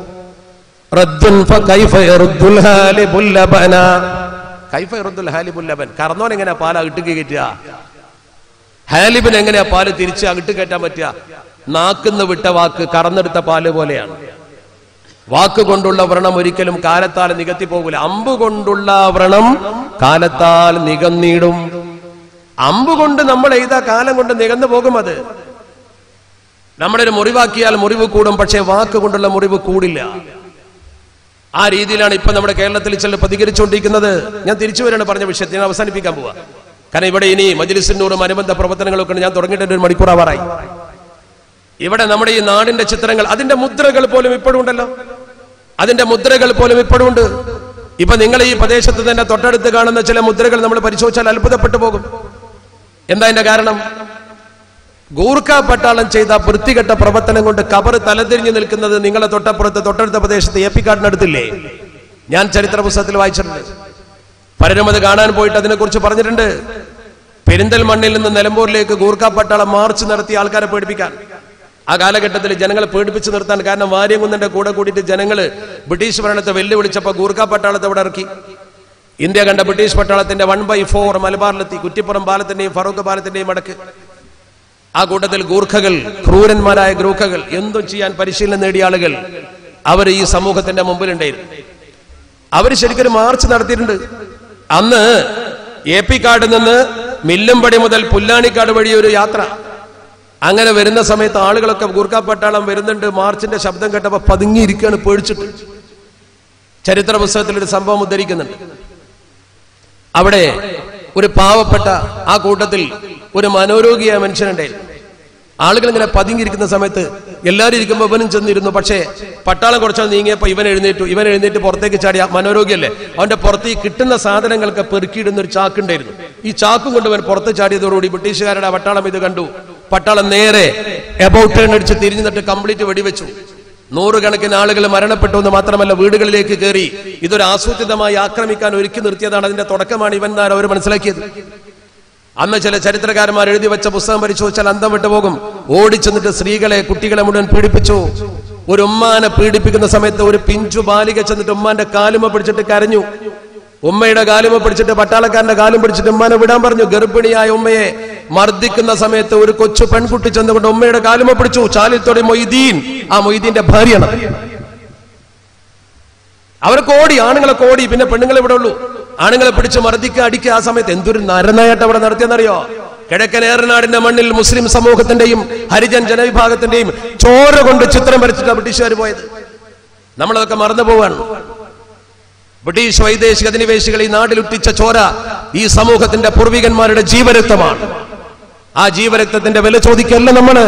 റദ്ദുൻ ഫകൈഫ യറുദ്ദുൽ ഹാലിബുൽ ലബന കൈഫ യറുദ്ദുൽ ഹാലിബുൽ ലബൻ കറന്നോൻ എങ്ങനെയാ പാൽ അകിട്ട് കയറ്റുക ഹാലിബിന് എങ്ങനെയാ പാല് തിരിച്ച് അകിട്ട് കയറ്റാൻ പറ്റുക നാക്കുന്ന് വിട്ട വാക്ക് കറന്നെടുത്ത പാല് പോലെയാണ് വാക്ക് കൊണ്ടുള്ള വ്രണം ഒരിക്കലും കാലത്താൽ നികത്തി പോകില്ല അമ്പ് കൊണ്ടുള്ള വ്രണം കാലത്താൽ നികന്നിടും അമ്പ് കൊണ്ട് നമ്മൾ എഴുതാ കാലം കൊണ്ട് നികന്നു പോകും അത് നമ്മുടെ ഒരു മുറിവാക്കിയാൽ മുറിവ് കൂടും പക്ഷേ വാക്ക് കൊണ്ടുള്ള മുറിവ് കൂടില്ല ആ രീതിയിലാണ് ഇപ്പൊ നമ്മുടെ കേരളത്തിൽ ചില പ്രതികരിച്ചുകൊണ്ടിരിക്കുന്നത് ഞാൻ തിരിച്ചു വരാണ് പറഞ്ഞ വിഷയത്തെ ഞാൻ അവസാനിപ്പിക്കാൻ പോവാ കാരണം ഇവിടെ ഇനി മജിലിസിനോടും അനുബന്ധ പ്രവർത്തനങ്ങളൊക്കെ ഉണ്ട്. ഞാൻ തുടങ്ങിയിട്ട് ഒരു മണിക്കൂർ ആവാറായി ഇവിടെ നമ്മുടെ ഈ നാടിന്റെ ചിത്രങ്ങൾ അതിന്റെ മുദ്രകൾ പോലും ഇപ്പോഴും ഉണ്ടല്ലോ അതിന്റെ മുദ്രകൾ പോലും ഇപ്പോഴും ഉണ്ട് ഇപ്പൊ നിങ്ങൾ ഈ പ്രദേശത്ത് തന്നെ തൊട്ടടുത്ത് കാണുന്ന ചില മുദ്രകൾ നമ്മൾ പരിശോധിച്ചാൽ അത്ഭുതപ്പെട്ടു പോകും എന്താ അതിന്റെ കാരണം ഗൂർഖ പട്ടാളം ചെയ്ത വൃത്തികെട്ട പ്രവർത്തനം കൊണ്ട് കബർ തലതിരിഞ്ഞു നിൽക്കുന്നത് നിങ്ങളെ തൊട്ടപ്പുറത്ത് തൊട്ടടുത്ത പ്രദേശത്ത് ഏപ്പിക്കാടിനടുത്തില്ലേ ഞാൻ ചരിത്ര പുസ്തകത്തിൽ വായിച്ചിട്ടുണ്ട് പലരും അത് കാണാൻ പോയിട്ട് അതിനെക്കുറിച്ച് പറഞ്ഞിട്ടുണ്ട് പെരിന്തൽമണ്ണിൽ നിന്ന് നിലമ്പൂരിലേക്ക് ഗൂർഖ പട്ടാളം മാർച്ച് നടത്തി ആൾക്കാരെ പേടിപ്പിക്കാൻ ആ കാലഘട്ടത്തിൽ ജനങ്ങളെ പേടിപ്പിച്ച് നിർത്താൻ കാരണം വാര്യംകുന്നന്റെ കൂടെ കൂടിയിട്ട് ജനങ്ങള് ബ്രിട്ടീഷ് ഭരണത്തെ വെല്ലുവിളിച്ചപ്പോ ഗൂർഖ പട്ടാളത്തെ അവിടെ ഇറക്കി ഇന്ത്യ കണ്ട ബ്രിട്ടീഷ് പട്ടാളത്തിന്റെ വൺ ബൈ ഫോർ മലബാറിലെത്തി കുറ്റിപ്പുറം പാലത്തിന്റെയും ഫറൂഖ് പാലത്തിന്റെയും അടക്ക് ആ കൂട്ടത്തിൽ ഗൂർഖകൾ ക്രൂരന്മാരായ ഗൂർഖകൾ എന്തും ചെയ്യാൻ പരിശീലനം നേടിയ ആളുകൾ അവർ ഈ സമൂഹത്തിന്റെ മുമ്പിലുണ്ടായിരുന്നു അവർ ശരിക്കും ഒരു മാർച്ച് നടത്തിയിട്ടുണ്ട് അന്ന് എ പി കാട് നിന്ന് മില്ലുംപടി മുതൽ പുല്ലാണിക്കാട് വഴി ഒരു യാത്ര അങ്ങനെ വരുന്ന സമയത്ത് ആളുകളൊക്കെ ഗൂർഖ പട്ടാളം വരുന്നുണ്ട് മാർച്ചിന്റെ ശബ്ദം കേട്ടപ്പോ പതുങ്ങിയിരിക്കുകയാണ് പേടിച്ചിട്ട് ചരിത്ര പുസ്തകത്തിൽ ഒരു സംഭവം ഉദ്ധരിക്കുന്നുണ്ട് അവിടെ ഒരു പാവപ്പെട്ട ആ കൂട്ടത്തിൽ ഒരു മനോരോഗിയായ മനുഷ്യനുണ്ടായിരുന്നു ആളുകൾ ഇങ്ങനെ പതുങ്ങിയിരിക്കുന്ന സമയത്ത് എല്ലാവരും ഇരിക്കുമ്പോൾ ഇവനും ചെന്നിരുന്നു പക്ഷേ പട്ടാളം കുറച്ചാൽ നീങ്ങിയപ്പോൾ ഇവൻ എഴുന്നേറ്റു ഇവൻ എഴുന്നേറ്റ് പുറത്തേക്ക് ചാടിയ മനോരോഗിയല്ലേ അവന്റെ പുറത്ത് ഈ കിട്ടുന്ന സാധനങ്ങൾക്ക് പെറുക്കിയിടുന്ന ഒരു ചാക്കുണ്ടായിരുന്നു ഈ ചാക്കും കൊണ്ട് അവൻ പുറത്ത് ചാടിയതോടുകൂടി ബ്രിട്ടീഷുകാരുടെ ആ പട്ടാളം ഇത് കണ്ടു പട്ടാളം നേരെ എബൌട്ട് ടേൺ അടിച്ച് തിരിഞ്ഞു നിന്നിട്ട് കംപ്ലീറ്റ് വെടിവെച്ചു നൂറുകണക്കിന് ആളുകൾ മരണപ്പെട്ടു എന്ന് മാത്രമല്ല വീടുകളിലേക്ക് കയറി ഇതൊരു ആസൂത്രിതമായി ആക്രമിക്കാൻ ഒരുക്കി നിർത്തിയതാണ് അതിന്റെ തുടക്കമാണ് ഇവൻ എന്നാണ് അവർ മനസ്സിലാക്കിയത് അന്ന് ചില ചരിത്രകാരന്മാർ എഴുതി വെച്ച പുസ്തകം പരിശോധിച്ചാൽ അന്തം വിട്ടുപോകും ഓടിച്ചെന്നിട്ട് സ്ത്രീകളെ കുട്ടികളെ മുഴുവൻ പീഡിപ്പിച്ചു ഒരു ഉമ്മാനെ പീഡിപ്പിക്കുന്ന സമയത്ത് ഒരു പിഞ്ചു ബാലിക ചെന്നിട്ട് ഉമ്മാന്റെ കാലുമ പിടിച്ചിട്ട് കരഞ്ഞു ഉമ്മയുടെ കാലുമ പിടിച്ചിട്ട് പട്ടാളക്കാരന്റെ കാലും പിടിച്ചിട്ട് ഉമ്മാനെ വിടാൻ പറഞ്ഞു ഗർഭിണിയായ ഉമ്മയെ മർദ്ദിക്കുന്ന സമയത്ത് ഒരു കൊച്ചു പെൺകുട്ടി ചെന്നുകൊണ്ട് ഉമ്മയുടെ കാലുമ പിടിച്ചു ചാലിത്തോടെ മൊയ്തീൻ ആ മൊയ്തീന്റെ ഭാര്യയാണ് അവർക്ക് ഓടി ആണുങ്ങളെ ഓടി പിന്നെ പെണ്ണുങ്ങൾ ഇവിടെ ഉള്ളൂ ആണുങ്ങളെ പിടിച്ച് മർദ്ദിക്കുക അടിക്കുക ആ സമയത്ത് എന്തൊരു നരനായിട്ട് അവിടെ നടത്തിയെന്നറിയോ കിഴക്കൻ ഏറനാടിന്റെ മണ്ണിൽ മുസ്ലിം സമൂഹത്തിന്റെയും ഹരിജൻ ജനവിഭാഗത്തിന്റെയും ചോര കൊണ്ട് ചിത്രം വരച്ചിട്ടാണ് ബ്രിട്ടീഷുകാർ പോയത് നമ്മളതൊക്കെ മറന്നു പോവാണ് ബ്രിട്ടീഷ് വൈദേശിക അധിനിവേശികൾ ഈ നാട്ടിലുട്ടിച്ച ചോര ഈ സമൂഹത്തിന്റെ പൂർവികന്മാരുടെ ജീവരക്തമാണ് ആ ജീവരക്തത്തിന്റെ വില ചോദിക്കല്ല നമ്മള്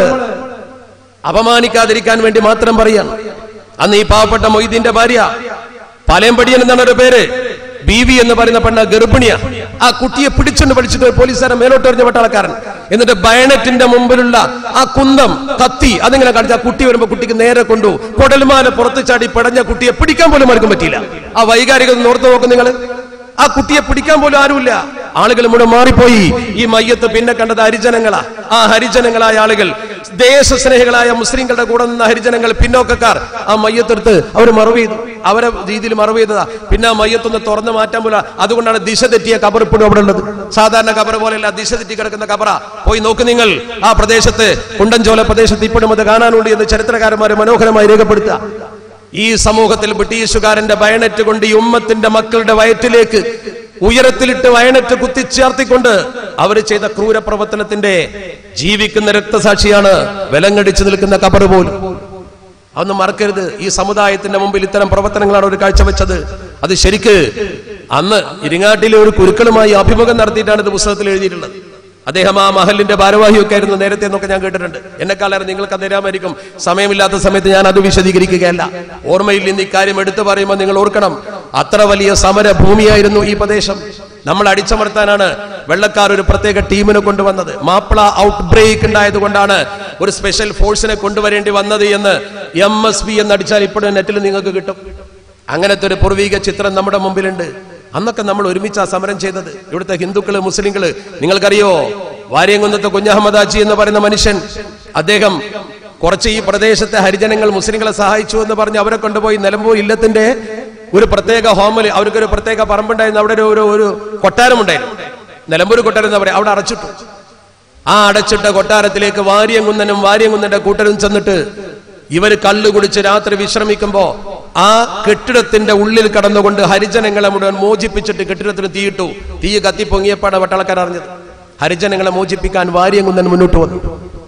അപമാനിക്കാതിരിക്കാൻ വേണ്ടി മാത്രം പറയാം അന്ന് ഈ പാവപ്പെട്ട മൊയ്തീന്റെ ഭാര്യ പാലയംപടിയൻ എന്നാണ് ഒരു പേര് ബീവി എന്ന് പറയുന്ന പെണ്ണ ഗർഭിണിയ ആ കുട്ടിയെ പിടിച്ചുകൊണ്ട് പഠിച്ചിട്ട് പോലീസുകാരൻ മേലോട്ട് എറിഞ്ഞ പട്ടാളക്കാരൻ എന്നിട്ട് ബയണറ്റിന്റെ മുമ്പിലുള്ള ആ കുന്തം കത്തി അതിങ്ങനെ കാണിച്ച് ആ കുട്ടി വരുമ്പോ കുട്ടിക്ക് നേരെ കൊണ്ടു കൊടൽമാല പുറത്ത് ചാടി പടഞ്ഞ കുട്ടിയെ പിടിക്കാൻ പോലും ആർക്കും പറ്റിയില്ല ആ വൈകാരികത ഓർത്ത് നോക്കും നിങ്ങൾ ആ കുട്ടിയെ പിടിക്കാൻ പോലും ആരുമില്ല ആളുകൾ മുഴുവൻ മാറിപ്പോയി ഈ മയ്യത്ത് പിന്നെ കണ്ടത് ഹരിജനങ്ങളാ ആ ഹരിജനങ്ങളായ ആളുകൾ ദേശസ്നേഹികളായ മുസ്ലിങ്ങളുടെ കൂടെ നിന്ന ഹരിജനങ്ങൾ പിന്നോക്കക്കാർ ആ മയ്യത്തെടുത്ത് അവർ മറവ് ചെയ്തു അവരെ രീതിയിൽ മറവ് ചെയ്തതാ പിന്നെ ആ മയ്യത്തൊന്ന് തുറന്നു മാറ്റാൻ പോല അതുകൊണ്ടാണ് ദിശ തെറ്റിയ കബർ ഇപ്പോഴും അവിടെ ഉള്ളത് സാധാരണ കബർ പോലെയല്ല ദിശ തെറ്റി കിടക്കുന്ന കബറ പോയി നോക്ക് നിങ്ങൾ ആ പ്രദേശത്ത് കുണ്ടൻചോല പ്രദേശത്ത് ഇപ്പോഴും അത് കാണാനുണ്ട് എന്ന് ചരിത്രകാരന്മാർ മനോഹരമായി രേഖപ്പെടുത്തുക ഈ സമൂഹത്തിൽ ബ്രിട്ടീഷുകാരന്റെ വയനറ്റ് കൊണ്ട് ഈ ഉമ്മത്തിന്റെ മക്കളുടെ വയറ്റിലേക്ക് ഉയരത്തിലിട്ട് വയനറ്റ് കുത്തിച്ചേർത്തിക്കൊണ്ട് അവർ ചെയ്ത ക്രൂര പ്രവർത്തനത്തിന്റെ ജീവിക്കുന്ന രക്തസാക്ഷിയാണ് വിലങ്ങടിച്ചു നിൽക്കുന്ന കബർ പോലും അതൊന്നും മറക്കരുത് ഈ സമുദായത്തിന്റെ മുമ്പിൽ ഇത്തരം പ്രവർത്തനങ്ങളാണ് ഒരു കാഴ്ചവെച്ചത് അത് ശരിക്ക് അന്ന് ഇരിങ്ങാട്ടിലെ ഒരു കുരുക്കളുമായി അഭിമുഖം നടത്തിയിട്ടാണ് ഇത് പുസ്തകത്തിൽ എഴുതിയിട്ടുള്ളത് അദ്ദേഹം ആ മഹലിന്റെ ഭാരവാഹിയൊക്കെ ആയിരുന്നു നേരത്തെ എന്നൊക്കെ ഞാൻ കേട്ടിട്ടുണ്ട് എന്നെക്കാളേറെ നിങ്ങൾക്ക് അറിയാമായിരിക്കും സമയമില്ലാത്ത സമയത്ത് ഞാൻ അത് വിശദീകരിക്കുകയല്ല ഓർമ്മയിൽ നിന്ന് ഇക്കാര്യം എടുത്തു പറയുമ്പോൾ നിങ്ങൾ ഓർക്കണം അത്ര വലിയ സമര ഭൂമിയായിരുന്നു ഈ പ്രദേശം നമ്മൾ അടിച്ചമർത്താനാണ് വെള്ളക്കാർ ഒരു പ്രത്യേക ടീമിനെ കൊണ്ടുവന്നത് മാപ്പിള ഔട്ട് ബ്രേക്ക് ഉണ്ടായത് കൊണ്ടാണ് ഒരു സ്പെഷ്യൽ ഫോഴ്സിനെ കൊണ്ടുവരേണ്ടി വന്നത് എന്ന് എം എസ് പി എന്ന് അടിച്ചാൽ ഇപ്പോഴും നെറ്റിൽ നിങ്ങൾക്ക് കിട്ടും അങ്ങനത്തെ ഒരു പൂർവീക ചിത്രം നമ്മുടെ മുമ്പിലുണ്ട് അന്നൊക്കെ നമ്മൾ ഒരുമിച്ച് ആ സമരം ചെയ്തത് ഇവിടുത്തെ ഹിന്ദുക്കള് മുസ്ലിങ്ങള് നിങ്ങൾക്കറിയോ വാര്യംകുന്നത്തെ കുഞ്ഞഹമ്മദാജി എന്ന് പറയുന്ന മനുഷ്യൻ അദ്ദേഹം കുറച്ച് ഈ പ്രദേശത്തെ ഹരിജനങ്ങൾ മുസ്ലിങ്ങളെ സഹായിച്ചു എന്ന് പറഞ്ഞ് അവരെ കൊണ്ടുപോയി നിലമ്പൂർ ഇല്ലത്തിന്റെ ഒരു പ്രത്യേക ഹോമിൽ അവർക്കൊരു പ്രത്യേക പറമ്പുണ്ടായിരുന്നു അവിടെ ഒരു ഒരു ഒരു കൊട്ടാരമുണ്ടായിരുന്നു നിലമ്പൂർ കൊട്ടാരം എന്താ പറയുക അവിടെ അടച്ചിട്ടു ആ അടച്ചിട്ട കൊട്ടാരത്തിലേക്ക് വാര്യംകുന്നനും വാര്യംകുന്നന്റെ കൂട്ടരും ചെന്നിട്ട് ഇവര് കള്ളു കുടിച്ച് രാത്രി വിശ്രമിക്കുമ്പോ ആ കെട്ടിടത്തിന്റെ ഉള്ളിൽ കടന്നുകൊണ്ട് ഹരിജനങ്ങളെ മുഴുവൻ മോചിപ്പിച്ചിട്ട് കെട്ടിടത്തിന് തീയിട്ടു തീ കത്തിപ്പൊങ്ങിയപ്പാണ് പട്ടാളക്കാർ അറിഞ്ഞത് ഹരിജനങ്ങളെ മോചിപ്പിക്കാൻ വാര്യംകുന്നൻ മുന്നോട്ട് വന്നു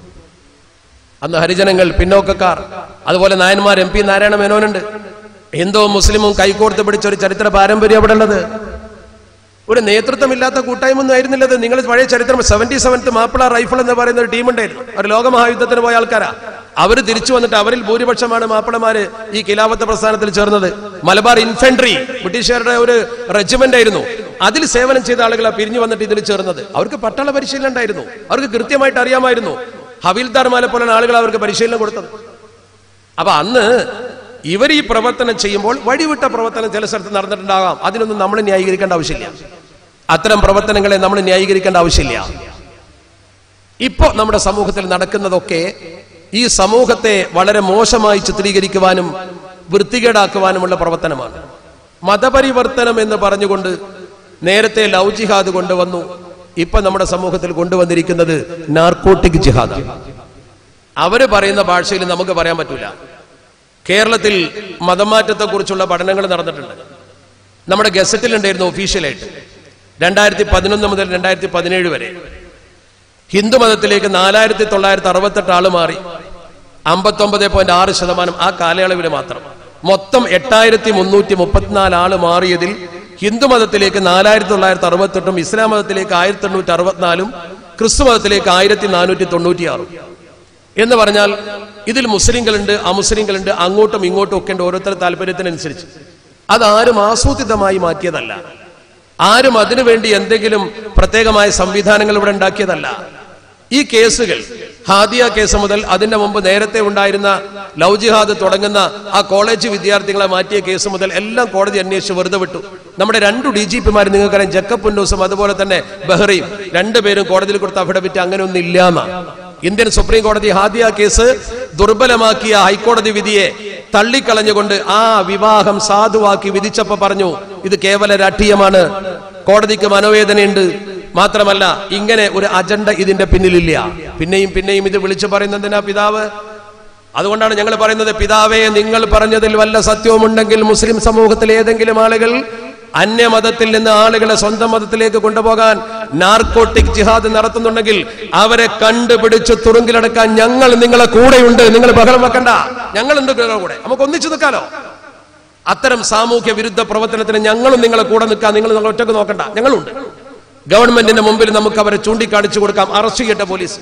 അന്ന് ഹരിജനങ്ങൾ പിന്നോക്കക്കാർ അതുപോലെ നായന്മാർ എം പി നാരായണ മേനോനുണ്ട് ഹിന്ദു മുസ്ലിമും കൈകോർത്ത് പിടിച്ച ഒരു ചരിത്ര പാരമ്പര്യം അവിടെ ഉള്ളത് ഒരു നേതൃത്വമില്ലാത്ത കൂട്ടായ്മ ഒന്നും ആയിരുന്നില്ലത് നിങ്ങൾ പഴയ ചരിത്രം സെവന്റി സെവൻത്ത് മാപ്പിള റൈഫിൾ എന്ന് പറയുന്ന ഒരു ടീമുണ്ടായിരുന്നു ഒരു ലോകമഹായുദ്ധത്തിന് പോയ ആൾക്കാരാ അവർ തിരിച്ചു വന്നിട്ട് അവരിൽ ഭൂരിപക്ഷമാണ് മാപ്പിളമാര് ഈ കിലാവത്ത പ്രസ്ഥാനത്തിൽ ചേർന്നത് മലബാർ ഇൻഫൻട്രി ബ്രിട്ടീഷുകാരുടെ ഒരു റെജിമെന്റ് ആയിരുന്നു അതിൽ സേവനം ചെയ്ത ആളുകളാ പിരിഞ്ഞു വന്നിട്ട് ഇതിൽ ചേർന്നത് അവർക്ക് പട്ടാള പരിശീലനം ഉണ്ടായിരുന്നു അവർക്ക് കൃത്യമായിട്ട് അറിയാമായിരുന്നു ഹവിൽദാർമാരെ പോലെ ആളുകൾ അവർക്ക് പരിശീലനം കൊടുത്തത് അപ്പൊ അന്ന് ഇവർ ഈ പ്രവർത്തനം ചെയ്യുമ്പോൾ വഴിവിട്ട പ്രവർത്തനം ചില സ്ഥലത്ത് നടന്നിട്ടുണ്ടാകാം അതിനൊന്നും നമ്മൾ ന്യായീകരിക്കേണ്ട ആവശ്യമില്ല അത്തരം പ്രവർത്തനങ്ങളെ നമ്മൾ ന്യായീകരിക്കേണ്ട ആവശ്യമില്ല ഇപ്പോ നമ്മുടെ സമൂഹത്തിൽ നടക്കുന്നതൊക്കെ ഈ സമൂഹത്തെ വളരെ മോശമായി ചിത്രീകരിക്കുവാനും വൃത്തികേടാക്കുവാനുമുള്ള പ്രവർത്തനമാണ് മതപരിവർത്തനം എന്ന് പറഞ്ഞുകൊണ്ട് നേരത്തെ ലവ് ജിഹാദ് കൊണ്ടുവന്നു ഇപ്പൊ നമ്മുടെ സമൂഹത്തിൽ കൊണ്ടുവന്നിരിക്കുന്നത് നാർക്കോട്ടിക് ജിഹാദാണ് അവര് പറയുന്ന ഭാഷയിൽ നമുക്ക് പറയാൻ പറ്റൂല കേരളത്തിൽ മതമാറ്റത്തെക്കുറിച്ചുള്ള പഠനങ്ങൾ നടന്നിട്ടുണ്ട് നമ്മുടെ ഗസറ്റിലുണ്ടായിരുന്നു ഒഫീഷ്യലായിട്ട് രണ്ടായിരത്തി പതിനൊന്ന് മുതൽ രണ്ടായിരത്തി പതിനേഴ് വരെ ഹിന്ദു മതത്തിലേക്ക് നാലായിരത്തി തൊള്ളായിരത്തി അറുപത്തെട്ട് ആള് മാറി അമ്പത്തൊമ്പത് പോയിന്റ് ആറ് ശതമാനം ആ കാലയളവിൽ മാത്രം മൊത്തം എട്ടായിരത്തി മുന്നൂറ്റി മുപ്പത്തിനാല് ആള് മാറിയതിൽ ഹിന്ദു മതത്തിലേക്ക് നാലായിരത്തി തൊള്ളായിരത്തി അറുപത്തെട്ടും ഇസ്ലാം മതത്തിലേക്ക് ആയിരത്തി എണ്ണൂറ്റി അറുപത്തിനാലും ക്രിസ്തു മതത്തിലേക്ക് ആയിരത്തി നാനൂറ്റി തൊണ്ണൂറ്റിയാറും എന്ന് പറഞ്ഞാൽ ഇതിൽ മുസ്ലിങ്ങളുണ്ട് അമുസ്ലിങ്ങളുണ്ട് അങ്ങോട്ടും ഇങ്ങോട്ടും ഒക്കെ ഉണ്ട് ഓരോരുത്തരുടെ താല്പര്യത്തിനനുസരിച്ച് അതാരും ആസൂത്രിതമായി മാറ്റിയതല്ല ആരും അതിനുവേണ്ടി എന്തെങ്കിലും പ്രത്യേകമായ സംവിധാനങ്ങൾ ഇവിടെ ഉണ്ടാക്കിയതല്ല ഈ കേസുകൾ ഹാദിയ കേസ് മുതൽ അതിന്റെ മുമ്പ് നേരത്തെ ഉണ്ടായിരുന്ന ലവ് ജിഹാദ് തുടങ്ങുന്ന ആ കോളേജ് വിദ്യാർത്ഥികളെ മാറ്റിയ കേസ് മുതൽ എല്ലാം കോടതി അന്വേഷിച്ച് വെറുതെ വിട്ടു നമ്മുടെ രണ്ടു ഡി ജി പിമാർ നിങ്ങൾക്കറിയാം ജക്കബ് പുന്നൂസും അതുപോലെ തന്നെ ബഹ്റയും രണ്ടുപേരും കോടതിയിൽ കൊടുത്ത അഫിഡവിറ്റ് അങ്ങനെ ഒന്നും ഇല്ലാന്ന ഇന്ത്യൻ സുപ്രീം കോടതി ഹാദിയ കേസ് ദുർബലമാക്കിയ ഹൈക്കോടതി വിധിയെ തള്ളിക്കളഞ്ഞുകൊണ്ട് ആ വിവാഹം സാധുവാക്കി വിധിച്ചപ്പോ പറഞ്ഞു ഇത് കേവല രാഷ്ട്രീയമാണ് കോടതിക്ക് മനോവേദനയുണ്ട് മാത്രമല്ല ഇങ്ങനെ ഒരു അജണ്ട ഇതിന്റെ പിന്നിലില്ല പിന്നെയും പിന്നെയും ഇത് വിളിച്ചു പറയുന്നതിനാ പിതാവ് അതുകൊണ്ടാണ് ഞങ്ങൾ പറയുന്നത് പിതാവേ നിങ്ങൾ പറഞ്ഞതിൽ വല്ല സത്യവുമുണ്ടെങ്കിൽ മുസ്ലിം സമൂഹത്തിലെ ഏതെങ്കിലും ആളുകൾ അന്യമതത്തിൽ നിന്ന് ആളുകളെ സ്വന്തം മതത്തിലേക്ക് കൊണ്ടുപോകാൻ നാർക്കോട്ടിക് ജിഹാദ് നടത്തുന്നുണ്ടെങ്കിൽ അവരെ കണ്ടുപിടിച്ച് തുറുങ്കിലടക്കാൻ ഞങ്ങൾ നിങ്ങളെ കൂടെയുണ്ട് നിങ്ങൾ ബഹളം വെക്കണ്ട ഞങ്ങളുണ്ട് നിങ്ങളുടെ കൂടെ നമുക്ക് ഒന്നിച്ചു നിൽക്കാലോ അത്തരം സാമൂഹ്യ വിരുദ്ധ പ്രവർത്തനത്തിന് ഞങ്ങളും നിങ്ങളെ കൂടെ നിൽക്കാം നിങ്ങൾ നിങ്ങൾ ഒറ്റക്ക് നോക്കണ്ട ഞങ്ങളുണ്ട് ഗവൺമെന്റിന്റെ മുമ്പിൽ നമുക്ക് അവരെ ചൂണ്ടിക്കാണിച്ചു കൊടുക്കാം അറസ്റ്റ് ചെയ്യട്ടെ പോലീസ്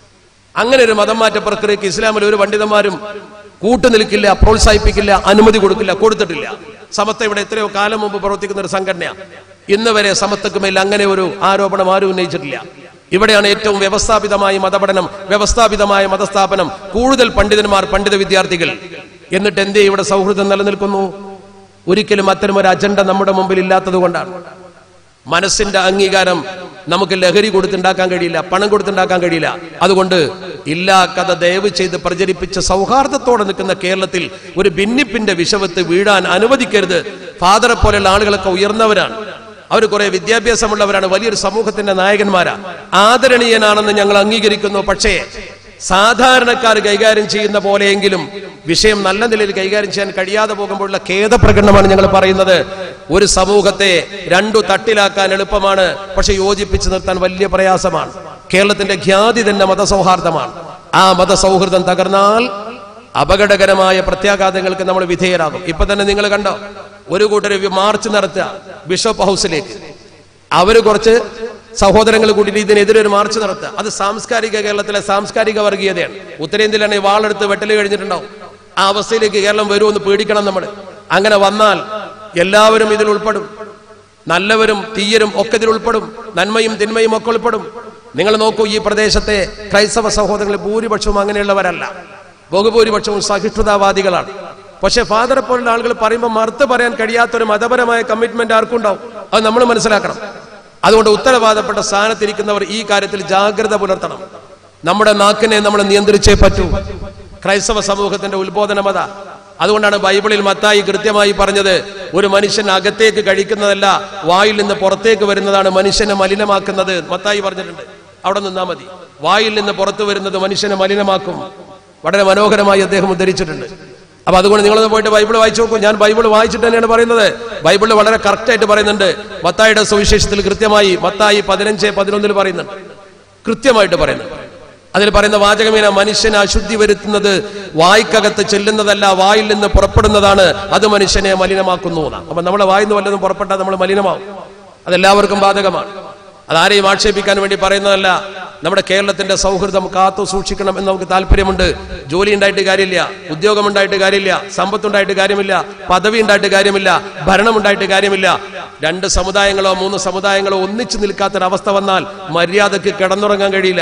അങ്ങനെ ഒരു മതം മാറ്റ പ്രക്രിയക്ക് ഇസ്ലാമിൽ ഒരു പണ്ഡിതന്മാരും കൂട്ടുനിൽക്കില്ല പ്രോത്സാഹിപ്പിക്കില്ല അനുമതി കൊടുക്കില്ല കൊടുത്തിട്ടില്ല സമത്ത ഇവിടെ എത്രയോ കാലം മുമ്പ് പ്രവർത്തിക്കുന്ന ഒരു സംഘടനയാണ് ഇന്ന് വരെ സമത്തക്ക് മേൽ അങ്ങനെ ഒരു ആരോപണം ആരും ഉന്നയിച്ചിട്ടില്ല ഇവിടെയാണ് ഏറ്റവും വ്യവസ്ഥാപിതമായ മതപഠനം വ്യവസ്ഥാപിതമായ മതസ്ഥാപനം കൂടുതൽ പണ്ഡിതന്മാർ പണ്ഡിത വിദ്യാർത്ഥികൾ എന്നിട്ട് എന്തേ ഇവിടെ സൗഹൃദം നിലനിൽക്കുന്നു ഒരിക്കലും അത്തരം ഒരു അജണ്ട നമ്മുടെ മുമ്പിൽ ഇല്ലാത്തത് കൊണ്ടാണ് മനസ്സിന്റെ അംഗീകാരം നമുക്ക് ലഹരി കൊടുത്തുണ്ടാക്കാൻ കഴിയില്ല പണം കൊടുത്തുണ്ടാക്കാൻ കഴിയില്ല അതുകൊണ്ട് ഇല്ലാ കഥ ദയവ് ചെയ്ത് പ്രചരിപ്പിച്ച് സൗഹാർദ്ദത്തോടെ നിൽക്കുന്ന കേരളത്തിൽ ഒരു ഭിന്നിപ്പിന്റെ വിഷവത്ത് വീഴാൻ അനുവദിക്കരുത് ഫാദറെ പോലെയുള്ള ആളുകളൊക്കെ ഉയർന്നവരാണ് അവർ കുറെ വിദ്യാഭ്യാസമുള്ളവരാണ് വലിയൊരു സമൂഹത്തിന്റെ നായകന്മാരാ ആദരണീയനാണെന്ന് ഞങ്ങൾ അംഗീകരിക്കുന്നു പക്ഷേ സാധാരണക്കാർ കൈകാര്യം ചെയ്യുന്ന പോലെയെങ്കിലും വിഷയം നല്ല നിലയിൽ കൈകാര്യം ചെയ്യാൻ കഴിയാതെ പോകുമ്പോഴുള്ള ഖേദപ്രകടനമാണ് ഞങ്ങൾ പറയുന്നത് ഒരു സമൂഹത്തെ രണ്ടു തട്ടിലാക്കാൻ എളുപ്പമാണ് പക്ഷെ യോജിപ്പിച്ച് നിർത്താൻ വലിയ പ്രയാസമാണ് കേരളത്തിന്റെ ഖ്യാതി തന്നെ മതസൗഹാർദ്ദമാണ് ആ മതസൗഹൃദം തകർന്നാൽ അപകടകരമായ പ്രത്യാഘാതങ്ങൾക്ക് നമ്മൾ വിധേയരാകും ഇപ്പൊ തന്നെ നിങ്ങൾ കണ്ടോ ഒരു കൂട്ടർ മാർച്ച് നടത്തുക ബിഷപ്പ് ഹൗസിലേക്ക് അവര് കുറച്ച് സഹോദരങ്ങൾ കൂട്ടിയിട്ട് ഇതിനെതിരെ ഒരു മാർച്ച് നടത്തുക അത് സാംസ്കാരിക കേരളത്തിലെ സാംസ്കാരിക വർഗീയതയാണ് ഉത്തരേന്ത്യയിലാണെങ്കിൽ വാളെടുത്ത് വെട്ടൽ കഴിഞ്ഞിട്ടുണ്ടാവും ആ അവസ്ഥയിലേക്ക് കേരളം വരുമെന്ന് പേടിക്കണം നമ്മൾ അങ്ങനെ വന്നാൽ എല്ലാവരും ഇതിൽ ഉൾപ്പെടും നല്ലവരും തീയരും ഒക്കെ ഇതിൽ ഉൾപ്പെടും നന്മയും തിന്മയും ഒക്കെ ഉൾപ്പെടും നിങ്ങൾ നോക്കൂ ഈ പ്രദേശത്തെ ക്രൈസ്തവ സഹോദരങ്ങൾ ഭൂരിപക്ഷവും അങ്ങനെയുള്ളവരല്ല ബഹുഭൂരിപക്ഷവും സഹിഷ്ണുതാവാദികളാണ് പക്ഷെ ഫാദറെ പോലുള്ള ആളുകൾ പറയുമ്പോൾ മറുത്ത് പറയാൻ കഴിയാത്ത ഒരു മതപരമായ കമ്മിറ്റ്മെന്റ് ആർക്കും ഉണ്ടാവും അത് നമ്മൾ മനസ്സിലാക്കണം അതുകൊണ്ട് ഉത്തരവാദപ്പെട്ട സ്ഥാനത്തിരിക്കുന്നവർ ഈ കാര്യത്തിൽ ജാഗ്രത പുലർത്തണം നമ്മുടെ നാക്കിനെ നമ്മൾ നിയന്ത്രിച്ചേ പറ്റൂ ക്രൈസ്തവ സമൂഹത്തിന്റെ ഉത്ബോധനമത അതുകൊണ്ടാണ് ബൈബിളിൽ മത്തായി കൃത്യമായി പറഞ്ഞത് ഒരു മനുഷ്യൻ അകത്തേക്ക് കഴിക്കുന്നതല്ല വായിൽ നിന്ന് പുറത്തേക്ക് വരുന്നതാണ് മനുഷ്യനെ മലിനമാക്കുന്നത് മത്തായി പറഞ്ഞിട്ടുണ്ട് അവിടെ നിന്നാ മതി വായിൽ നിന്ന് പുറത്തു വരുന്നത് മനുഷ്യനെ മലിനമാക്കും വളരെ മനോഹരമായി അദ്ദേഹം ഉദ്ധരിച്ചിട്ടുണ്ട് അപ്പൊ അതുകൊണ്ട് നിങ്ങളൊന്ന് പോയിട്ട് ബൈബിൾ വായിച്ചു നോക്കൂ ഞാൻ ബൈബിൾ വായിച്ചിട്ട് തന്നെയാണ് പറയുന്നത് ബൈബിളിൽ വളരെ കറക്റ്റ് ആയിട്ട് പറയുന്നുണ്ട് മത്തായിയുടെ സുവിശേഷത്തിൽ കൃത്യമായി മത്തായി പതിനഞ്ച് പതിനൊന്നിൽ പറയുന്നുണ്ട് കൃത്യമായിട്ട് പറയുന്നുണ്ട് അതിൽ പറയുന്ന വാചകമീന മനുഷ്യനെ അശുദ്ധി വരുത്തുന്നത് വായ്ക്കകത്ത് ചെല്ലുന്നതല്ല വായിൽ നിന്ന് പുറപ്പെടുന്നതാണ് അത് മനുഷ്യനെ മലിനമാക്കുന്നു എന്നാണ് അപ്പൊ നമ്മളെ വായിൽ നിന്ന് വല്ലതും പുറപ്പെട്ടാൽ നമ്മൾ മലിനമാവും അതെല്ലാവർക്കും ബാധകമാണ് അതാരെയും ആക്ഷേപിക്കാൻ വേണ്ടി പറയുന്നതല്ല നമ്മുടെ കേരളത്തിന്റെ സൗഹൃദം കാത്തു സൂക്ഷിക്കണം എന്ന് നമുക്ക് താല്പര്യമുണ്ട് ജോലി ഉണ്ടായിട്ട് കാര്യമില്ല ഉദ്യോഗം ഉണ്ടായിട്ട് കാര്യമില്ല സമ്പത്തുണ്ടായിട്ട് കാര്യമില്ല പദവി ഉണ്ടായിട്ട് കാര്യമില്ല ഭരണം ഉണ്ടായിട്ട് കാര്യമില്ല രണ്ട് സമുദായങ്ങളോ മൂന്ന് സമുദായങ്ങളോ ഒന്നിച്ചു നിൽക്കാത്തൊരവസ്ഥ വന്നാൽ മര്യാദക്ക് കിടന്നുറങ്ങാൻ കഴിയില്ല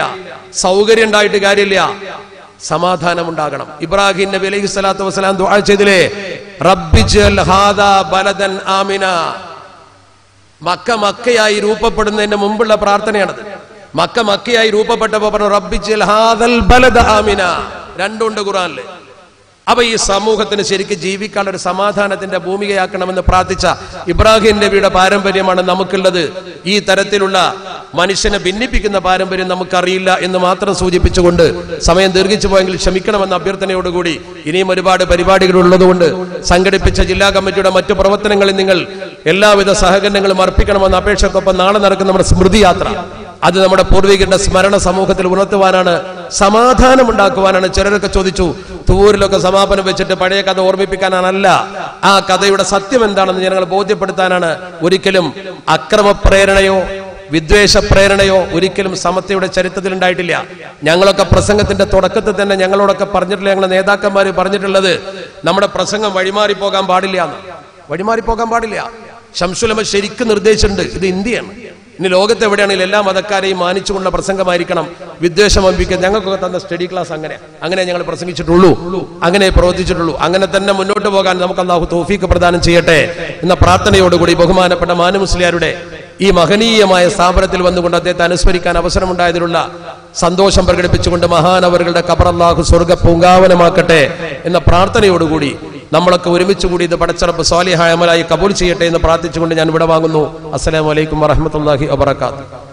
സൗകര്യം ഉണ്ടായിട്ട് കാര്യമില്ല സമാധാനം ഉണ്ടാകണം ഇബ്രാഹിം നബി അലൈഹി സ്വലാത്തു വസ്സലാം ദുആ ചെയ്തില്ലേ റബ്ബിജ്അൽ ഹാദാ ബലദൻ ആമിന മക്ക മക്കയായി രൂപപ്പെടുന്നതിന് മുമ്പുള്ള പ്രാർത്ഥനയാണത് മക്ക മക്കയായി രൂപപ്പെട്ടപ്പോ പറഞ്ഞു റബ്ബിജ്അൽ ഹാദൽ ബലദ ആമിന രണ്ടുണ്ട് ഖുറാനില് അപ്പൊ ഈ സമൂഹത്തിന് ശരിക്കും ജീവിക്കാനുള്ള ഒരു സമാധാനത്തിന്റെ ഭൂമികയാക്കണമെന്ന് പ്രാർത്ഥിച്ച ഇബ്രാഹിം നബിയുടെ പാരമ്പര്യമാണ് നമുക്കുള്ളത് ഈ തരത്തിലുള്ള മനുഷ്യനെ ഭിന്നിപ്പിക്കുന്ന പാരമ്പര്യം നമുക്കറിയില്ല എന്ന് മാത്രം സൂചിപ്പിച്ചുകൊണ്ട് സമയം ദീർഘിച്ചു പോയെങ്കിൽ ക്ഷമിക്കണമെന്ന അഭ്യർത്ഥനയോടുകൂടി ഇനിയും ഒരുപാട് പരിപാടികൾ ഉള്ളതുകൊണ്ട് സംഘടിപ്പിച്ച ജില്ലാ കമ്മിറ്റിയുടെ മറ്റു പ്രവർത്തനങ്ങളിൽ നിങ്ങൾ എല്ലാവിധ സഹകരണങ്ങളും അർപ്പിക്കണമെന്ന അപേക്ഷക്കൊപ്പം നാളെ നടക്കുന്ന നമ്മുടെ സ്മൃതി യാത്ര അത് നമ്മുടെ പൂർവികരുടെ സ്മരണ സമൂഹത്തിൽ ഉണർത്തുവാനാണ് സമാധാനം ഉണ്ടാക്കുവാനാണ് ചിലരൊക്കെ ചോദിച്ചു തൂരിലൊക്കെ സമാപനം വെച്ചിട്ട് പഴയ കഥ ഓർമ്മിപ്പിക്കാനാണല്ല ആ കഥയുടെ സത്യം എന്താണെന്ന് ജനങ്ങളെ ബോധ്യപ്പെടുത്താനാണ് ഒരിക്കലും അക്രമപ്രേരണയോ വിദ്വേഷ പ്രേരണയോ ഒരിക്കലും സമത്വയുടെ ചരിത്രത്തിൽ ഉണ്ടായിട്ടില്ല ഞങ്ങളൊക്കെ പ്രസംഗത്തിന്റെ തുടക്കത്തിൽ തന്നെ ഞങ്ങളോടൊക്കെ പറഞ്ഞിട്ടുള്ള ഞങ്ങളുടെ നേതാക്കന്മാർ പറഞ്ഞിട്ടുള്ളത് നമ്മുടെ പ്രസംഗം വഴിമാറി പോകാൻ പാടില്ല എന്ന് വഴിമാറി പോകാൻ പാടില്ല ശംസുലമ ശരിക്കും നിർദ്ദേശിച്ചിട്ടുണ്ട് ഇത് ഇന്ത്യയാണ് ഇനി ലോകത്ത് എവിടെയാണെങ്കിലും എല്ലാ മതക്കാരെയും മാനിച്ചുകൊണ്ടുള്ള പ്രസംഗമായിരിക്കണം വിദ്വേഷം അമ്പിക്കാൻ ഞങ്ങൾക്കൊക്കെ തന്ന സ്റ്റഡി ക്ലാസ് അങ്ങനെ അങ്ങനെ ഞങ്ങൾ പ്രസംഗിച്ചിട്ടുള്ളൂ അങ്ങനെ പ്രവർത്തിച്ചിട്ടുള്ളൂ അങ്ങനെ തന്നെ മുന്നോട്ട് പോകാൻ നമുക്ക് അള്ളാഹു തോഫീക്ക് പ്രദാനം ചെയ്യട്ടെ എന്ന പ്രാർത്ഥനയോടുകൂടി ബഹുമാനപ്പെട്ട മാനു മുസ്ലിയാരുടെ ഈ മഹനീയമായ സ്ഥാപനത്തിൽ വന്നുകൊണ്ട് അദ്ദേഹത്തെ അനുസ്മരിക്കാൻ അവസരമുണ്ടായതിലുള്ള സന്തോഷം പ്രകടിപ്പിച്ചുകൊണ്ട് മഹാനവറുകളുടെ ഖബർ അള്ളാഹു സ്വർഗ പൂങ്കാവനമാക്കട്ടെ എന്ന പ്രാർത്ഥനയോടുകൂടി നമ്മളൊക്കെ ഒരുമിച്ച് കൂടി ഇത് പടച്ചറപ്പ് സ്വാലിഹായ അമലായി കബൂൽ ചെയ്യട്ടെ എന്ന് പ്രാർത്ഥിച്ചുകൊണ്ട് ഞാൻ ഇവിടെ വാങ്ങുന്നു അസ്സലാമലൈക്കും വറഹമത്തല്ലാഹി വബർക്കാത്തു